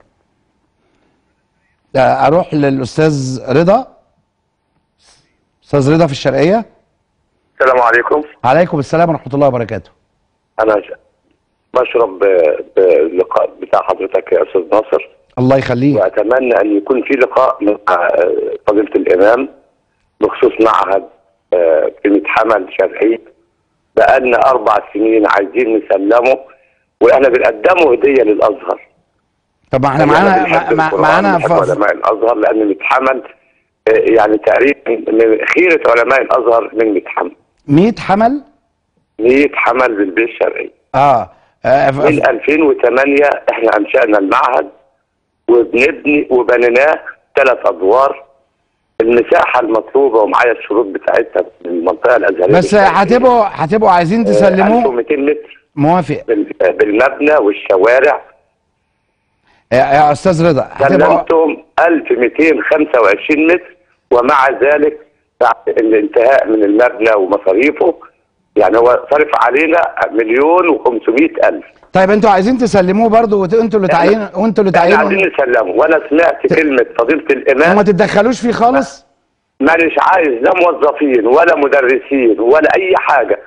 آه، اروح للاستاذ رضا استاذ رضا في الشرقيه السلام عليكم عليكم السلام ورحمه الله وبركاته انا ج- بشرب ب- باللقاء بتاع حضرتك يا استاذ ناصر الله يخليك واتمنى ان يكون في لقاء مع آه، فضيله الامام بخصوص معهد آه، كلمه حمل شرعي بقالنا اربع سنين عايزين نسلمه واحنا بنقدمه هديه للازهر طب ما احنا أنا معانا بنحب مع- القرآن، معانا بنحب ف- علماء الازهر لان متحمل آه، يعني تقريبا من خيره علماء الازهر من متحمل 100 حمل 100 حمل بالبيت الشرعي اه, آه ف- من 2008 احنا انشأنا المعهد وبنبني وبنيناه ثلاث ادوار المساحه المطلوبه ومعايا الشروط بتاعتها في المنطقه الازهريه بس هتبقوا هتبقوا عايزين تسلموه 1200 متر موافق بال- بالمبنى والشوارع يا- يا استاذ رضا هتبقوا سلمتهم 1225 متر ومع ذلك بعد الانتهاء من المبنى ومصاريفه يعني هو صرف علينا مليون و500 الف طيب انتوا عايزين تسلموه برضه وت- انتوا اللي تعينوا وانتوا اللي احنا تعينوا عايزين نسلمه وانا سمعت كلمه فضيله الامام وما تتدخلوش فيه خالص مانيش عايز لا موظفين ولا مدرسين ولا اي حاجه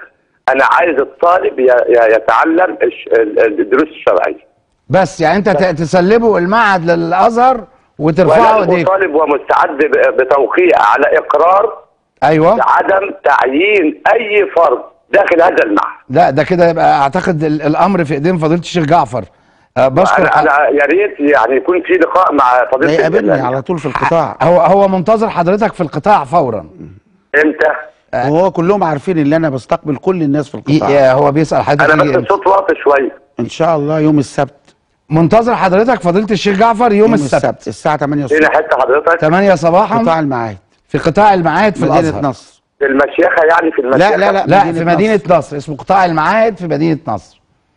انا عايز الطالب ي- ي- يتعلم الش- ال- الدروس الشرعيه بس يعني انت ت- تسلمه المعهد للازهر وترفعه وانا ايديك مطالب ومستعد ب- بتوقيع على اقرار ايوه بعدم تعيين اي فرد داخل هذا المعهد لا ده كده يبقى اعتقد ال- الامر في ايدين فضيله الشيخ جعفر أه بشكر انا انا يا ريت يعني يكون في لقاء مع ده فضيله يقابلني الإمام. على طول في القطاع هو هو منتظر حضرتك في القطاع فورا امتى؟ وهو كلهم عارفين ان انا بستقبل كل الناس في ي- القطاع ي- هو بيسال حضرتك انا يجي بس امتى. الصوت واطي شويه ان شاء الله يوم السبت منتظر حضرتك فضيله الشيخ جعفر يوم, السبت الساعه 8 فين الصبح حته حضرتك؟ 8 صباحا قطاع المعاهد في قطاع المعاهد في مدينه الازهر نصر في المشيخه يعني في المشيخه لا لا لا مدينة في مدينه نصر اسمه قطاع المعاهد في مدينه نصر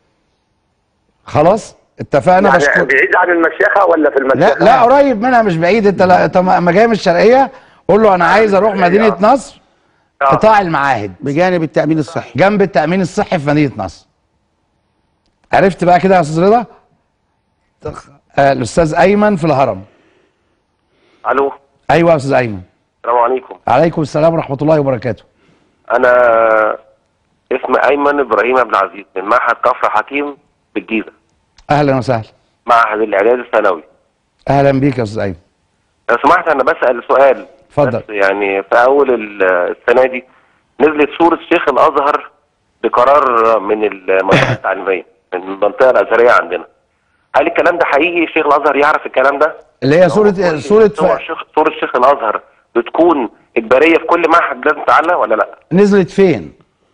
خلاص اتفقنا يعني بشكر بعيد عن المشيخه ولا في لا المشيخه؟ لا قريب منها مش بعيد انت لا انت اما جاي من الشرقيه قول له انا عايز اروح مدينه نصر آه. قطاع المعاهد بجانب التامين الصحي جنب التامين الصحي في مدينه نصر عرفت بقى كده يا استاذ رضا تخ- آه، الاستاذ ايمن في الهرم الو ايوه يا استاذ ايمن السلام عليكم عليكم السلام ورحمه الله وبركاته انا اسم ايمن ابراهيم عبد العزيز من معهد كفر حكيم بالجيزه اهلا وسهلا معهد الاعداد الثانوي اهلا بيك يا استاذ ايمن لو سمحت انا بسال سؤال اتفضل. بس يعني في اول ال- السنه دي نزلت صوره شيخ الازهر بقرار من المنطقه التعليميه من المنطقه الازهريه عندنا هل الكلام ده حقيقي شيخ الازهر يعرف الكلام ده اللي هي صوره كل صوره صور ف... شيخ صوره شيخ الازهر بتكون اجباريه في كل معهد لازم تعلق ولا لا نزلت فين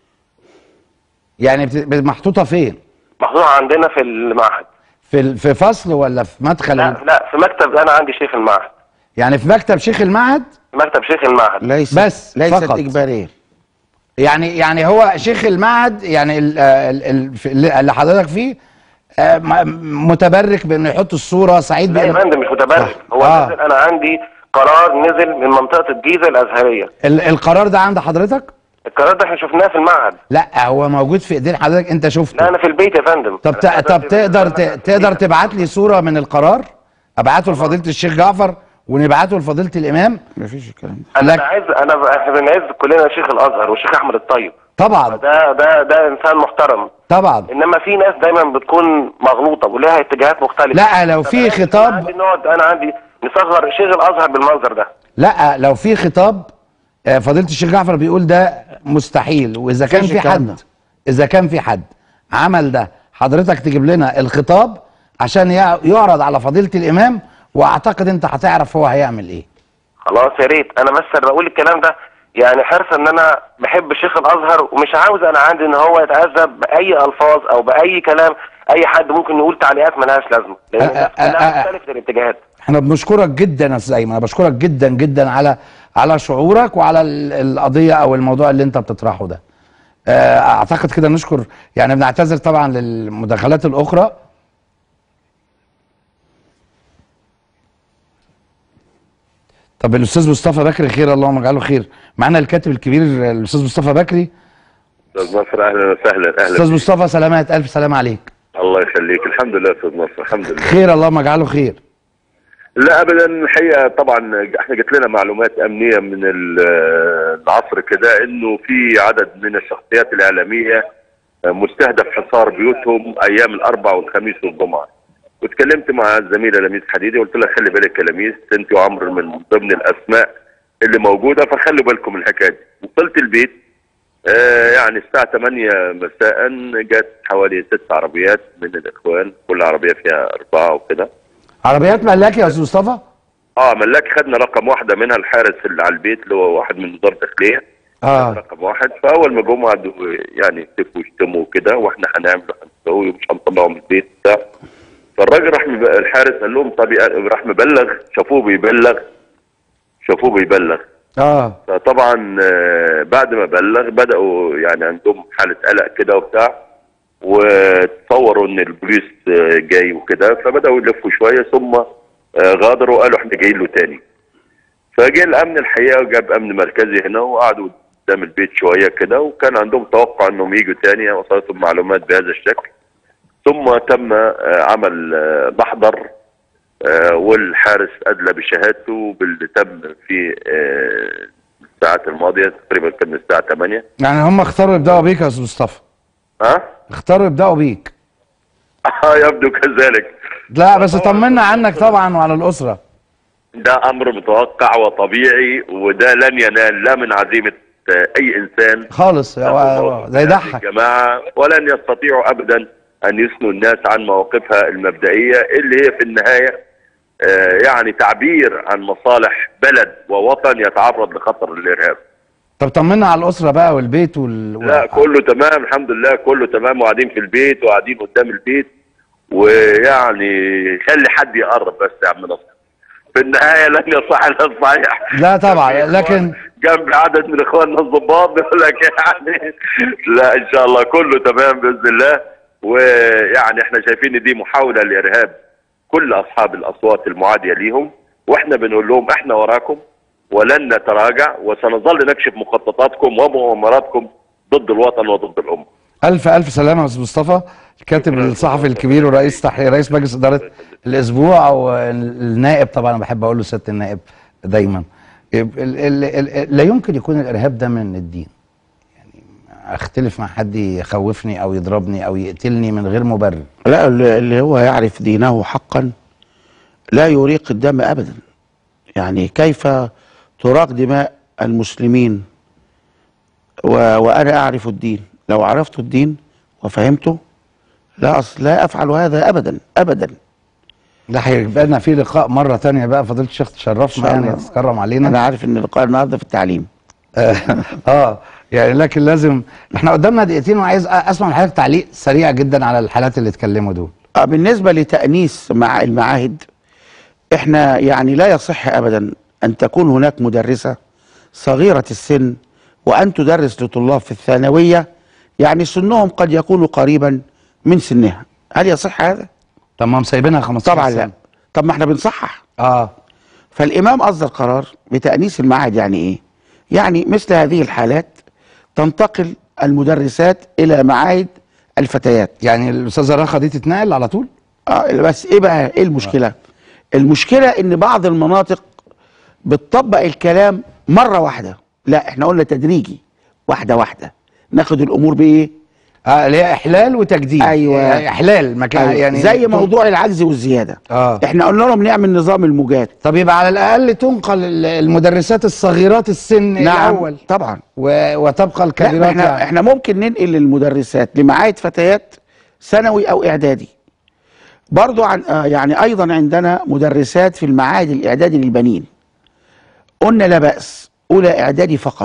يعني بت- محطوطه فين محطوطه عندنا في المعهد في ال- في فصل ولا في مدخل لا ال- لا في مكتب انا عندي شيخ المعهد يعني في مكتب شيخ المعهد مكتب شيخ المعهد ليس بس ليست فقط. اجباريه يعني يعني هو شيخ المعهد يعني ال ال ال في- اللي اللي حضرتك فيه آه، م- متبرك بانه يحط الصوره سعيد لا يا بأن فندم مش متبرك هو آه. نزل انا عندي قرار نزل من منطقه الجيزه الازهريه ال- القرار ده عند حضرتك القرار ده احنا شفناه في المعهد لا هو موجود في ايدين حضرتك انت لا شفته انا في البيت يا فندم طب ت- أنا طب في- تقدر ت- أنا في تقدر البيت. تبعت لي صوره من القرار ابعته لفضيله الشيخ جعفر ونبعته لفضيله الامام مفيش الكلام ده انا لك- بعز انا ب- احنا بنعز كلنا شيخ الازهر والشيخ احمد الطيب طبعا ده ده ده انسان محترم طبعا انما في ناس دايما بتكون مغلوطه ولها اتجاهات مختلفه لا لو طب في أنا- خطاب أنا عندي نقعد انا عندي نصغر شيخ الازهر بالمنظر ده لا لو في خطاب آه، فضيله الشيخ جعفر بيقول ده مستحيل واذا كان مفيش في الكلام حد ده. اذا كان في حد عمل ده حضرتك تجيب لنا الخطاب عشان يع- يعرض على فضيله الامام واعتقد انت هتعرف هو هيعمل ايه خلاص يا ريت انا بس بقول الكلام ده يعني حرصا ان انا بحب شيخ الازهر ومش عاوز انا عندي ان هو يتاذى باي الفاظ او باي كلام اي حد ممكن يقول تعليقات ملهاش لازمه لان أ- الناس أ- كلها أ- مختلفه الاتجاهات احنا بنشكرك جدا يا استاذ ايمن انا بشكرك جدا جدا على على شعورك وعلى ال- القضيه او الموضوع اللي انت بتطرحه ده آه، اعتقد كده نشكر يعني بنعتذر طبعا للمداخلات الاخرى طب الاستاذ مصطفى بكري خير اللهم اجعله خير معانا الكاتب الكبير الاستاذ مصطفى بكري استاذ نصر اهلا وسهلا اهلا استاذ بيك. مصطفى سلامات الف سلام عليك الله يخليك الحمد لله استاذ نصر الحمد لله خير اللهم اجعله خير لا ابدا الحقيقه طبعا احنا جت لنا معلومات امنيه من ال- العصر كده انه في عدد من الشخصيات الاعلاميه مستهدف حصار بيوتهم ايام الاربعاء والخميس والجمعه واتكلمت مع الزميله لميس حديدي وقلت لها خلي بالك يا لميس انت وعمرو من ضمن الاسماء اللي موجوده فخلوا بالكم من الحكايه دي وصلت البيت آه يعني الساعه 8 مساء جت حوالي ست عربيات من الاخوان كل عربيه فيها اربعه وكده عربيات ملاكي يا استاذ مصطفى اه ملاك خدنا رقم واحده منها الحارس اللي على البيت اللي هو واحد من وزاره الداخليه اه رقم واحد فاول ما جم قعدوا يعني يكتفوا ويشتموا كده واحنا هنعمل وهنسوي ومش هنطلعه من البيت بتاع فالراجل راح مب... الحارس قال لهم طب يا- راح مبلغ شافوه بيبلغ شافوه بيبلغ اه فطبعا آه، بعد ما بلغ بداوا يعني عندهم حاله قلق كده وبتاع وتصوروا ان البوليس آه، جاي وكده فبداوا يلفوا شويه ثم آه، غادروا وقالوا احنا جايين له تاني فجاء الامن الحقيقه وجاب امن مركزي هنا وقعدوا قدام البيت شويه كده وكان عندهم توقع انهم يجوا تاني وصلتهم معلومات بهذا الشكل ثم تم آه، عمل آه، محضر آه، والحارس ادلى بشهادته باللي تم في آه، الساعات الماضيه تقريبا كان من الساعه 8 يعني هم اختاروا يبداوا بيك يا استاذ مصطفى ها اختاروا يبداوا بيك اه يبدو كذلك لا بس طمنا عنك طبعا وعلى الاسره ده امر متوقع وطبيعي وده لن ينال لا من عزيمه آه، اي انسان خالص هو- هو- ده يضحك الجماعه ولن يستطيعوا ابدا ان يثنوا الناس عن مواقفها المبدئيه اللي هي في النهايه آه، يعني تعبير عن مصالح بلد ووطن يتعرض لخطر الارهاب طب طمنا على الاسره بقى والبيت وال لا كله تمام الحمد لله كله تمام وقاعدين في البيت وقاعدين قدام البيت ويعني خلي حد يقرب بس يا عم نصر في النهايه لن يصح الا الصحيح لا طبعا لكن جنب عدد من اخواننا الضباط بيقول لك يعني لا ان شاء الله كله تمام باذن الله ويعني احنا شايفين ان دي محاوله لارهاب كل اصحاب الاصوات المعاديه ليهم واحنا بنقول لهم احنا وراكم ولن نتراجع وسنظل نكشف مخططاتكم ومؤامراتكم ضد الوطن وضد الامه الف الف سلامه يا استاذ مصطفى الكاتب الصحفي الكبير ورئيس تحرير رئيس مجلس اداره الاسبوع والنائب طبعا انا بحب اقول له سياده النائب دايما ال ال ال لا يمكن يكون الارهاب ده من الدين يعني اختلف مع حد يخوفني او يضربني او يقتلني من غير مبرر لا اللي اللي هو يعرف دينه حقا لا يريق الدم ابدا يعني كيف تراق دماء المسلمين و... وانا اعرف الدين لو عرفت الدين وفهمته لا أص... لا افعل هذا ابدا ابدا ده هيبقى لنا فيه لقاء مره تانية بقى فضيله الشيخ تشرفنا شاء يعني الله. تتكرم علينا انا عارف ان اللقاء النهارده في التعليم اه يعني لكن لازم احنا قدامنا دقيقتين وعايز اسمع من حضرتك تعليق سريع جدا على الحالات اللي اتكلموا دول آه، بالنسبة لتأنيس مع المعاهد احنا يعني لا يصح ابدا ان تكون هناك مدرسة صغيرة السن وان تدرس لطلاب في الثانوية يعني سنهم قد يكون قريبا من سنها هل يصح هذا؟ طب ما هم سايبينها 15 طبعا سنة. لا طب ما احنا بنصحح اه فالامام اصدر قرار بتأنيس المعاهد يعني ايه؟ يعني مثل هذه الحالات تنتقل المدرسات الى معاهد الفتيات يعني الاستاذه رخا دي تتنقل على طول اه بس ايه بقى ايه المشكله المشكله ان بعض المناطق بتطبق الكلام مره واحده لا احنا قلنا تدريجي واحده واحده ناخد الامور بايه اه اللي هي احلال وتجديد أيوة. آه، احلال مكان أيوة. يعني زي موضوع العجز والزياده اه احنا قلنا لهم نعمل نظام الموجات طب يبقى على الاقل تنقل ال- المدرسات الصغيرات السن نعم الاول طبعا و... وتبقى لا الكبيرات ما احنا يعني. احنا ممكن ننقل المدرسات لمعاهد فتيات ثانوي او اعدادي برضو عن آه يعني ايضا عندنا مدرسات في المعاهد الاعدادي للبنين قلنا لا باس اولى اعدادي فقط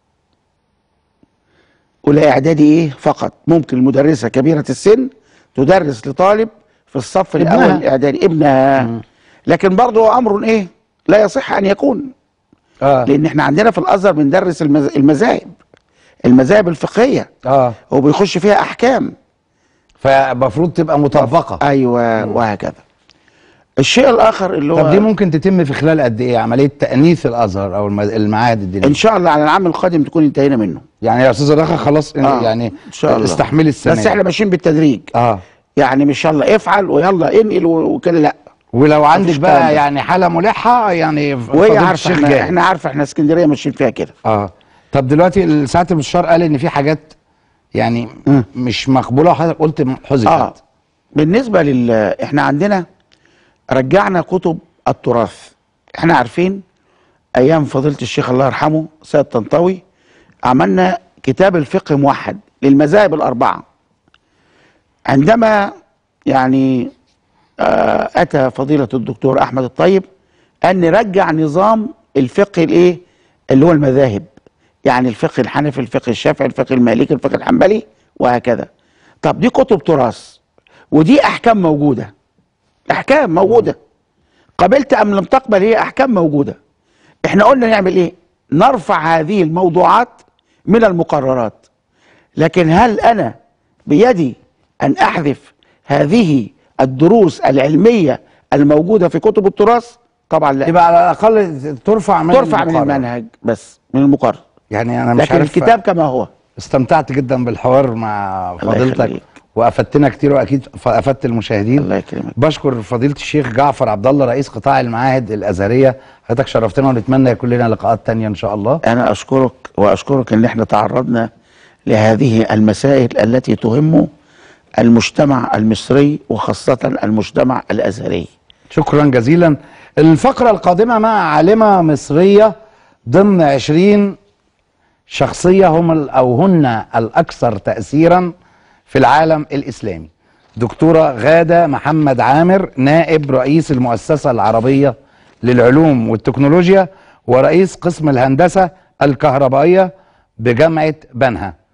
اولى اعدادي ايه فقط ممكن المدرسه كبيره السن تدرس لطالب في الصف ابنها. الاول الاعدادي ابنها لكن برضو هو امر ايه لا يصح ان يكون اه لان احنا عندنا في الازهر بندرس المز- المذاهب المذاهب الفقهيه اه وبيخش فيها احكام فالمفروض تبقى مطبقه ايوه وهكذا الشيء الاخر اللي هو طب دي ممكن تتم في خلال قد ايه عمليه تانيث الازهر او الم- المعاهد الدينيه ان شاء الله على العام القادم تكون انتهينا منه يعني يا استاذه رخا خلاص آه، يعني ان شاء الله استحملي السنه بس احنا ماشيين بالتدريج اه يعني مش يلا افعل ويلا انقل و- وكده لا ولو عندك مفيش الكلام بقى ده. يعني حاله ملحه يعني وهي فضيلة عارفه الشيخ احنا, جاي. احنا عارفه احنا اسكندريه ماشيين فيها كده اه طب دلوقتي ساعه المستشار قال ان في حاجات يعني مم. مش مقبوله وحضرتك قلت حذفت اه بالنسبه لل احنا عندنا رجعنا كتب التراث احنا عارفين ايام فضيله الشيخ الله يرحمه سيد طنطاوي عملنا كتاب الفقه موحد للمذاهب الاربعه عندما يعني آه اتى فضيله الدكتور احمد الطيب ان نرجع نظام الفقه الايه اللي هو المذاهب يعني الفقه الحنفي الفقه الشافعي الفقه المالكي الفقه الحنبلي وهكذا طب دي كتب تراث ودي احكام موجوده احكام موجوده قبلت ام لم تقبل هي احكام موجوده احنا قلنا نعمل ايه نرفع هذه الموضوعات من المقررات لكن هل انا بيدي ان احذف هذه الدروس العلميه الموجوده في كتب التراث طبعا لا يبقى على الاقل ترفع من ترفع من المقرر. المنهج بس من المقرر يعني انا مش لكن عارف الكتاب كما هو استمتعت جدا بالحوار مع الله فضيلتك يخليك. وافدتنا كتير واكيد ف- افدت المشاهدين الله يكرمك بشكر فضيله الشيخ جعفر عبد الله رئيس قطاع المعاهد الازهريه حضرتك شرفتنا ونتمنى يكون لنا لقاءات تانية ان شاء الله انا اشكرك واشكرك ان احنا تعرضنا لهذه المسائل التي تهم المجتمع المصري وخاصة المجتمع الازهري شكرا جزيلا الفقرة القادمة مع عالمة مصرية ضمن عشرين شخصية هم ال- أو هن الأكثر تأثيرا في العالم الإسلامي دكتورة غادة محمد عامر نائب رئيس المؤسسة العربية للعلوم والتكنولوجيا ورئيس قسم الهندسة الكهربائية بجامعة بنها